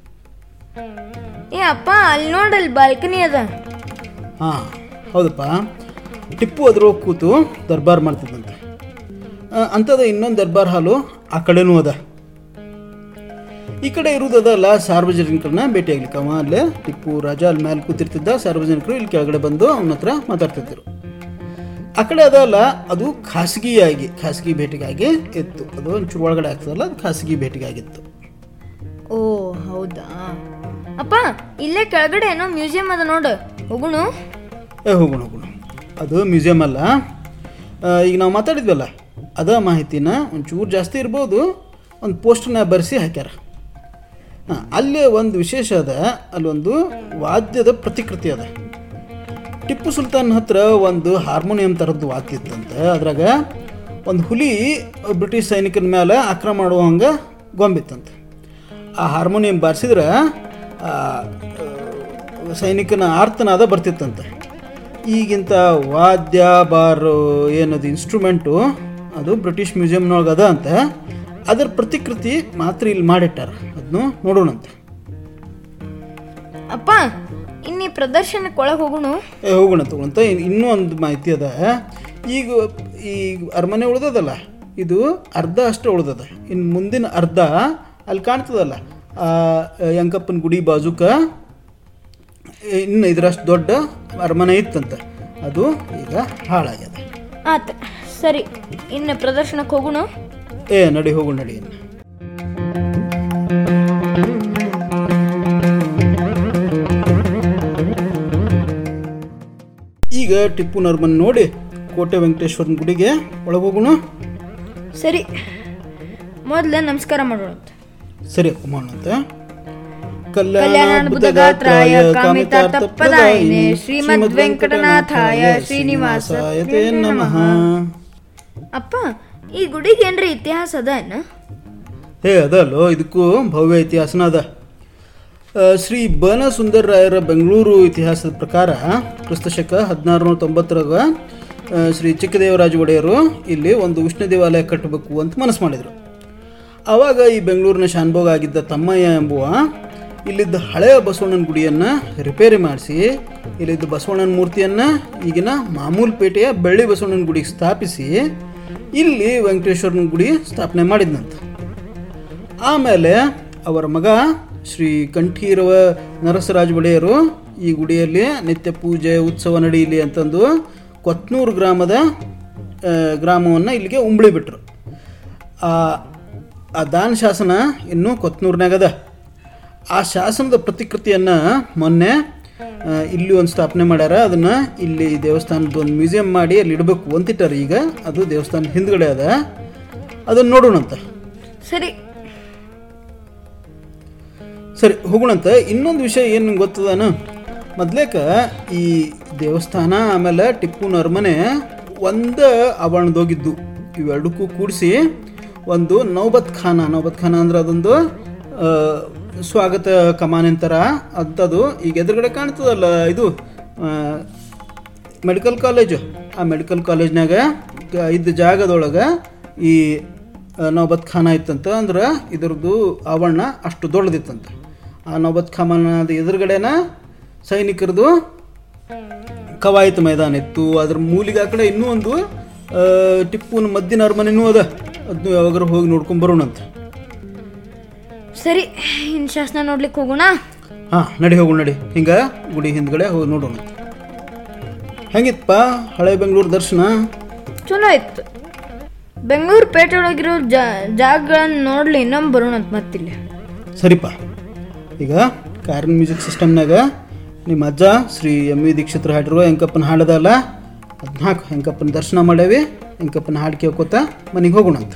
ಏ ಅಪ್ಪ ಅಲ್ಲಿ ನೋಡಲ್ಲಿ ಬಾಲ್ಕನಿ ಅದ ಹಾಂ ಹೌದಪ್ಪ ಟಿಪ್ಪು ಅದ್ರೊಳಗೆ ಕೂತು ದರ್ಬಾರ್ ಮಾಡ್ತಿದ್ದಂತೆ ಆ, ಅಂಥದ್ದು ಇನ್ನೊಂದು ದರ್ಬಾರ್ ಹಾಲು ಆ ಕಡೆನೂ ಅದ ಈ ಕಡೆ ಇರುವುದಲ್ಲ ಸಾರ್ವಜನಿಕರನ್ನ ಭೇಟಿಯಾಗ್ಲಿಕ್ಕೆ ಅವ ಅಲ್ಲೇ ಟಿಪ್ಪು ರಾಜ ಅಲ್ಲಿ ಮೇಲೆ ಕೂತಿರ್ತಿದ್ದ ಸಾರ್ವಜನಿಕರು ಇಲ್ಲಿ ಕೆಳಗಡೆ ಬಂದು ಅವನ ಹತ್ರ ಮಾತಾಡ್ತಿದ್ದರು ಆ ಕಡೆ ಅದಲ್ಲ ಅದು ಖಾಸಗಿಯಾಗಿ ಖಾಸಗಿ ಭೇಟಿಗಾಗಿ ಇತ್ತು ಅದು ಒಂಚೂರು ಒಳಗಡೆ ಆಗ್ತದಲ್ಲ ಅದು ಖಾಸಗಿ ಭೇಟಿಗಾಗಿತ್ತು ಓ ಹೌದಾ ಅಪ್ಪ ಇಲ್ಲೇ ಕೆಳಗಡೆ ಏನೋ ಮ್ಯೂಸಿಯಂ ಅದ ನೋಡು ಹೋಗುಣು ಏ ಹೋಗೋಣ ಹೋಗೋಣ ಅದು ಮ್ಯೂಸಿಯಂ ಅಲ್ಲ ಆ, ಈಗ ನಾವು ಮಾತಾಡಿದ್ವಲ್ಲ ಅದ ಮಾಹಿತಿನ ಒಂಚೂರು ಜಾಸ್ತಿ ಇರ್ಬೋದು ಒಂದು ಪೋಸ್ಟನ್ನ ಬರೆಸಿ ಹಾಕ್ಯಾರ ಹಾಂ ಅಲ್ಲೇ ಒಂದು ವಿಶೇಷ ಅದ ಅಲ್ಲೊಂದು ವಾದ್ಯದ ಪ್ರತಿಕೃತಿ ಅದ ಟಿಪ್ಪು ಸುಲ್ತಾನ್ ಹತ್ರ ಒಂದು ಹಾರ್ಮೋನಿಯಂ ಥರದ್ದು ವಾದ್ಯ ಇತ್ತಂತೆ ಅದ್ರಾಗ ಒಂದು ಹುಲಿ ಬ್ರಿಟಿಷ್ ಸೈನಿಕನ ಮೇಲೆ ಆಕ್ರಮಣ ಮಾಡುವ ಹಂಗೆ ಗೊಂಬಿತ್ತಂತೆ ಆ ಹಾರ್ಮೋನಿಯಂ ಬಾರಿಸಿದ್ರೆ ಆ, ಆ, ಸೈನಿಕನ ಆರ್ತನಾದ ಬರ್ತಿತ್ತಂತೆ ಈಗಿಂತ ವಾದ್ಯ ಬಾರ್ ಏನದು ಇನ್ಸ್ಟ್ರೂಮೆಂಟು ಅದು ಬ್ರಿಟಿಷ್ ಮ್ಯೂಸಿಯಂನೊಳಗೆ ಅದ ಅಂತ ಅದರ ಪ್ರತಿಕೃತಿ ಮಾತ್ರ ಇಲ್ಲಿ ಮಾಡಿಟ್ಟಾರ ಅದನ್ನು ನೋಡೋಣಂತೆ ಅಪ್ಪ ಇನ್ನೀ ಪ್ರದರ್ಶನಕ್ಕೆ ಒಳಗೆ ಹೋಗುಣು ಏ ಹೋಗೋಣ ತಗೊಳಂತ ಇನ್ನೂ ಒಂದು ಮಾಹಿತಿ ಅದ ಈಗ ಈ ಅರಮನೆ ಉಳ್ದದಲ್ಲ ಇದು ಅರ್ಧ ಅಷ್ಟೇ ಉಳ್ದದ ಇನ್ನು ಮುಂದಿನ ಅರ್ಧ ಅಲ್ಲಿ ಕಾಣ್ತದಲ್ಲ ಆ ಯಂಕಪ್ಪನ ಗುಡಿ ಬಾಜುಕ ಇನ್ನು ಇದರಷ್ಟು ದೊಡ್ಡ ಅರಮನೆ ಇತ್ತಂತ ಅದು ಈಗ ಹಾಳಾಗ್ಯದ ಆತ ಸರಿ ಇನ್ನು ಪ್ರದರ್ಶನಕ್ಕೆ ಹೋಗುಣು ಏ ನಡಿ ಹೋಗು ನಡಿ ಇನ್ನು. ಈಗ ಟಿಪ್ಪು ನರ್ಮನ್ ನೋಡಿ ಕೋಟೆ ವೆಂಕಟೇಶ್ವರನ ಗುಡಿಗೆ ಒಳಗೆ ಹೋಗೋಣ ಸರಿ ಮೊದಲು ನಮಸ್ಕಾರ ಮಾಡೋಣ ಸರಿ ಅಪ್ಪ ಮಾಡೋಣಂತೆ ಕಲ್ಯಾಣಾದ್ಭುತಗಾತ್ರಾಯ ಕಾಮಿತಾರ್ಥಪ್ರದಾಯಿನೇ ಶ್ರೀಮದ್ ವೆಂಕಟನಾಥಾಯ ಶ್ರೀನಿವಾಸಾಯ ತೇ ನಮಃ ಅಪ್ಪ ಈ ಗುಡಿಗೆ ಏನ್ರಿ ಇತಿಹಾಸ ಅದ ಏನ ಹೇ ಅದಲ್ಲೋ ಇದಕ್ಕೂ ಭವ್ಯ ಇತಿಹಾಸನ ಅದ ಆ, ಶ್ರೀ ಬನ ಸುಂದರ ರಾಯರ ಬೆಂಗಳೂರು ಇತಿಹಾಸದ ಪ್ರಕಾರ ಕ್ರಿಸ್ತಶಕ ಹದಿನಾರುನೂರ ತೊಂಬತ್ತರಾಗ ಆ, ಶ್ರೀ ಚಿಕ್ಕದೇವರಾಜ ಒಡೆಯರು ಇಲ್ಲಿ ಒಂದು ವಿಷ್ಣು ದೇವಾಲಯ ಕಟ್ಟಬೇಕು ಅಂತ ಮನಸ್ಸು ಮಾಡಿದರು ಆವಾಗ ಈ ಬೆಂಗಳೂರಿನ ಶಾನ್ಭೋಗ ಆಗಿದ್ದ ತಮ್ಮಯ್ಯ ಎಂಬುವ ಇಲ್ಲಿದ್ದ ಹಳೆಯ ಬಸವಣ್ಣನ ಗುಡಿಯನ್ನು ರಿಪೇರಿ ಮಾಡಿಸಿ ಇಲ್ಲಿದ್ದ ಬಸವಣ್ಣನ ಮೂರ್ತಿಯನ್ನು ಈಗಿನ ಮಾಮೂಲು ಪೇಟೆಯ ಬೆಳ್ಳಿ ಬಸವಣ್ಣನ ಗುಡಿಗೆ ಸ್ಥಾಪಿಸಿ ಇಲ್ಲಿ ವೆಂಕಟೇಶ್ವರನ ಗುಡಿ ಸ್ಥಾಪನೆ ಮಾಡಿದ್ನಂತ ಆಮೇಲೆ ಅವರ ಮಗ ಶ್ರೀ ಕಂಠೀರವ ನರಸರಾಜ ಒಡೆಯರು ಈ ಗುಡಿಯಲ್ಲಿ ನಿತ್ಯ ಪೂಜೆ ಉತ್ಸವ ನಡೆಯಲಿ ಅಂತಂದು ಕೊತ್ನೂರು ಗ್ರಾಮದ ಗ್ರಾಮವನ್ನು ಇಲ್ಲಿಗೆ ಉಂಬಳಿ ಬಿಟ್ಟರು ಆ ದಾನ ಶಾಸನ ಇನ್ನೂ ಕೊತ್ನೂರಿನಾಗದ ಆ ಶಾಸನದ ಪ್ರತಿಕೃತಿಯನ್ನು ಮೊನ್ನೆ ಆ, ಇಲ್ಲಿ ಒಂದು ಸ್ಥಾಪನೆ ಮಾಡ್ಯಾರ ಅದನ್ನು ಇಲ್ಲಿ ದೇವಸ್ಥಾನದ ಒಂದು ಮ್ಯೂಸಿಯಂ ಮಾಡಿ ಅಲ್ಲಿ ಇಡಬೇಕು ಅಂತಿಟ್ಟಾರ ಈಗ ಅದು ದೇವಸ್ಥಾನ ಹಿಂದ್ಗಡೆ ಅದ ಅದನ್ನು ನೋಡೋಣಂತ ಸರಿ ಸರಿ ಹೋಗೋಣಂತ ಇನ್ನೊಂದು ವಿಷಯ ಏನು ನಿಂಗೆ ಗೊತ್ತದಾನ ಮೊದ್ಲೇಕ ಈ ದೇವಸ್ಥಾನ ಆಮೇಲೆ ಟಿಪ್ಪುನ ಅರಮನೆ ಒಂದ ಆವರಣದೋಗಿದ್ದು ಇವೆರಡಕ್ಕೂ ಕೂಡಿಸಿ ಒಂದು ನೌಬತ್ ಖಾನ ನೌಬತ್ ಖಾನ ಅಂದ್ರೆ ಅದೊಂದು ಆ, ಸ್ವಾಗತ ಕಮಾನ್ ಅಂತಾರ ಅಂಥದ್ದು ಈಗ ಎದುರುಗಡೆ ಕಾಣ್ತದಲ್ಲ ಇದು ಮೆಡಿಕಲ್ ಕಾಲೇಜು ಆ ಮೆಡಿಕಲ್ ಕಾಲೇಜ್ನಾಗ ಗ- ಇದ್ದ ಜಾಗದೊಳಗೆ ಈ ಆ, ನೌಬತ್ ಖಾನ ಇತ್ತಂತ ಅಂದ್ರೆ ಇದ್ರದ್ದು ಆವರಣ ಅಷ್ಟು ದೊಡ್ಡದಿತ್ತಂತ ಆ ನೌಬತ್ ಖಾನದ ಎದುರುಗಡೆನ ಸೈನಿಕರದು ಕವಾಯತ್ ಮೈದಾನ ಇತ್ತು ಅದ್ರ ಮೂಲಿಗೆ ಆ ಕಡೆ ಇನ್ನೂ ಒಂದು ಆ, ಟಿಪ್ಪುನ ಮದ್ದಿನ ಅರಮನೆನೂ ಅದ ಅದನ್ನು ಯಾವಾಗಾರು ಹೋಗಿ ನೋಡ್ಕೊಂಡ್ ಬರೋಣಂತ ಸರಿ ಇನ್ನು ಶಾಸನ ನೋಡ್ಲಿಕ್ಕೆ ಹೋಗೋಣ ಹಾಂ ನಡಿ ಹೋಗೋಣ ನಡಿ ಹಿಂಗೆ ಗುಡಿ ಹಿಂದ್ಗಡೆ ಹೋಗಿ ನೋಡೋಣ ಹೆಂಗಿತ್ತಪ್ಪ ಹಳೆ ಬೆಂಗಳೂರು ದರ್ಶನ ಚಲೋ ಇತ್ತು ಬೆಂಗಳೂರು ಪೇಟೆ ಒಳಗಿರೋ ಜಾಗಗಳನ್ನ ನೋಡ್ಲಿ ಇನ್ನೊಮ್ಮೆ ಬರೋಣ ಅಂತ ಮತ್ತಿಲ್ಲ ಸರಿಪ್ಪ ಈಗ ಕಾರಿನ ಮ್ಯೂಸಿಕ್ ಸಿಸ್ಟಮ್ನಾಗ ನಿಮ್ಮ ಅಜ್ಜ ಶ್ರೀ ಎಮ್ ವಿ ದೀಕ್ಷಿತ್ರ ಹಾಡಿರುವ ಹೆಂಕಪ್ಪನ ಹಾಡದಲ್ಲ ಅದನ್ನ ಹಾಕು ಹೆಂಕಪ್ಪನ ದರ್ಶನ ಮಾಡೇವಿ ಹೆಂಕಪ್ಪನ ಹಾಡು ಕೇಳ್ಕೊತ ಮನೆಗೆ ಹೋಗೋಣಂತ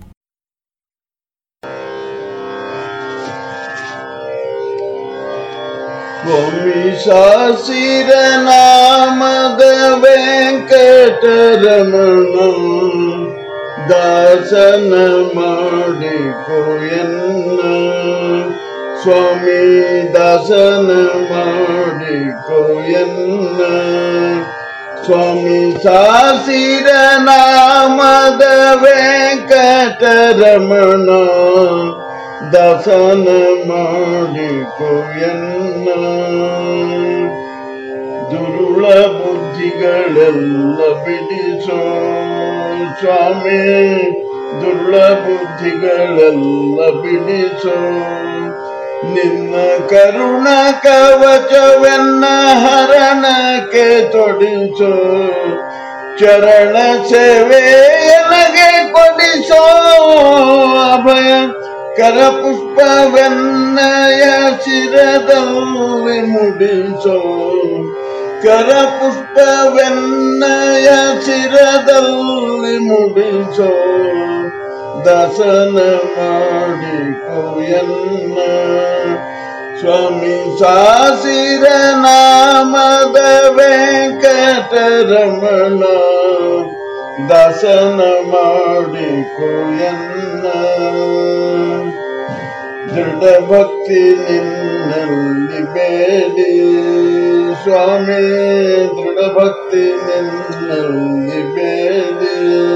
ವಂಶಾಸಿರ ನಾಮದ ವೆಂಕಟರಮಣ ದಾಸನ ಮಾಡಿಕೊಯನ್ನ ಸ್ವಾಮಿ ದಾಸನ ಮಾಡಿಕೊಯನ್ನ ಸ್ವಾಮಿ ಸಾಸಿರ ನಾಮದ ವೆಂಕಟರಮಣ ದಾಸನ ಮಾಡಿಕೊಯನ್ನ ದುರುಳ ಬುದ್ಧಿಗಳೆಲ್ಲ ಬಿಡಿಸೋ ಸ್ವಾಮಿ ದುರುಳ ಬುದ್ಧಿಗಳೆಲ್ಲ ಬಿಡಿಸೋ ನಿನ್ನ ಕರುಣ ಕವಚವೆನ್ನ ಹರಣಕ್ಕೆ ತೊಡಿಸೋ ಚರಣ ಸೇವೆ ಎನಗೆ ಕೊಡಿಸೋ ಅಭಯ ಕರಪುಷ್ಪವೆನ್ನಯ ಶಿರದಲ್ಲಿ ಮುಡಿಸೋ ಕರಪುಷ್ಪವೆನ್ನಯ ಶಿರದಲ್ಲಿ ಮುಡಿಸೋ ದಸನ ಮಾಡಿಕೊಯನ್ನ ಸ್ವಾಮಿ ಸಾಸಿರ ನಾಮದ ವೆಂಕಟರಮಣ ದಸನ ಮಾಡಿಕೊಯನ್ನ ದೃಢ ಭಕ್ತಿ ನಿನ್ನಲ್ಲಿ ಬೇಡಿ ಸ್ವಾಮಿ ದೃಢ ಭಕ್ತಿ ನಿನ್ನಲ್ಲಿ ಬೇಡಿ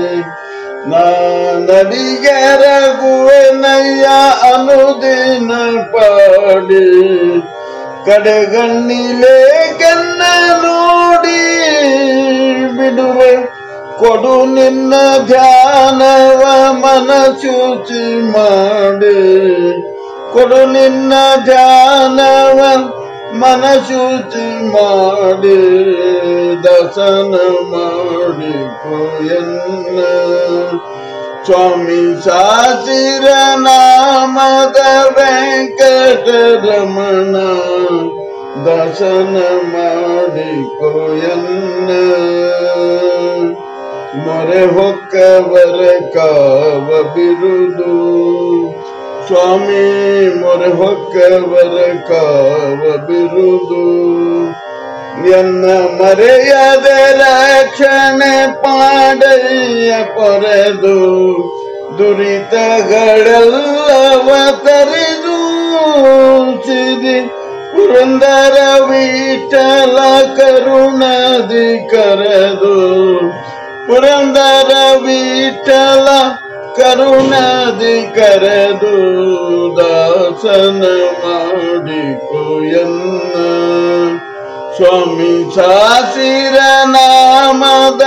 ನಾನಡಿಗೆರಗುವೆನಯ್ಯ ಅನುದಿನ ಪಾಡಿ ಕಡೆಗಣ್ಣಿಲೆ ಕೆನ್ನ ನೋಡಿ ಬಿಡುವೆ ಕೊಡು ನಿನ್ನ ಧ್ಯಾನವ ಮನಶುಚಿ ಮಾಡಿ ಕೊಡು ನಿನ್ನ ಧ್ಯಾನವ ಮನಶುಚಿ ಮಾಡಿ ದಸನ ಮಾಡಿ ಕೊಯನ್ನ ಸ್ವಾಮಿ ಸಾಸಿರ ನಾಮದ ವೆಂಕಟರಮಣ ದಸನ ಮಾಡಿ ಕೊಯನ್ನ ಮೊರೆ ಹೊಕ್ಕವರ ಕಾವ ಬಿರುದು ಸ್ವಾಮಿ ಮೊರೆ ಹೊಕ್ಕವರ ಕಾವ ಬಿರುದು ಎನ್ನ ಮರೆಯದ ರಕ್ಷಣೆ ಪಾಡಯ್ಯ ಪೊರೆದು ದುರಿತಗಳೆಲ್ಲವ ತರಿದು ಸಿರಿ ಪುರಂದರ ವಿಠಲ ಕರುಣದಿ ಕರೆದು ಪುರಂದರ ವಿಠಲ ಕರುಣದಿ ಕರೆದು ದಾಸನ ಮಾಡಿಕೊಯನ್ನ ಸ್ವಾಮಿ ಸಾಸಿರ ನಾಮದ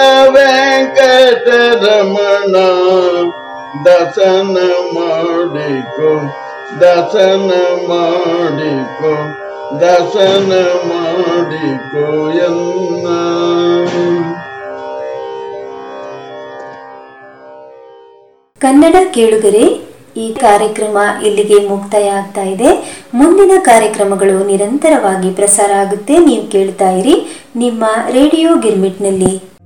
ವೆಂಕಟರಮಣ ದಸನ ಮಾಡಿಕೊ ದಸನ ಮಾಡಿಕೊ ದಸನ ಮಾಡಿಕೊ ಎನ್ನ ಕನ್ನಡ ಕೇಳುಗರೆ ಈ ಕಾರ್ಯಕ್ರಮ ಇಲ್ಲಿಗೆ ಮುಕ್ತಾಯ ಆಗ್ತಾ ಇದೆ ಮುಂದಿನ ಕಾರ್ಯಕ್ರಮಗಳು ನಿರಂತರವಾಗಿ ಪ್ರಸಾರ ಆಗುತ್ತೆ ನೀವು ಕೇಳ್ತಾ ಇರಿ ನಿಮ್ಮ ರೇಡಿಯೋ ಗಿರ್ಮಿಟ್ನಲ್ಲಿ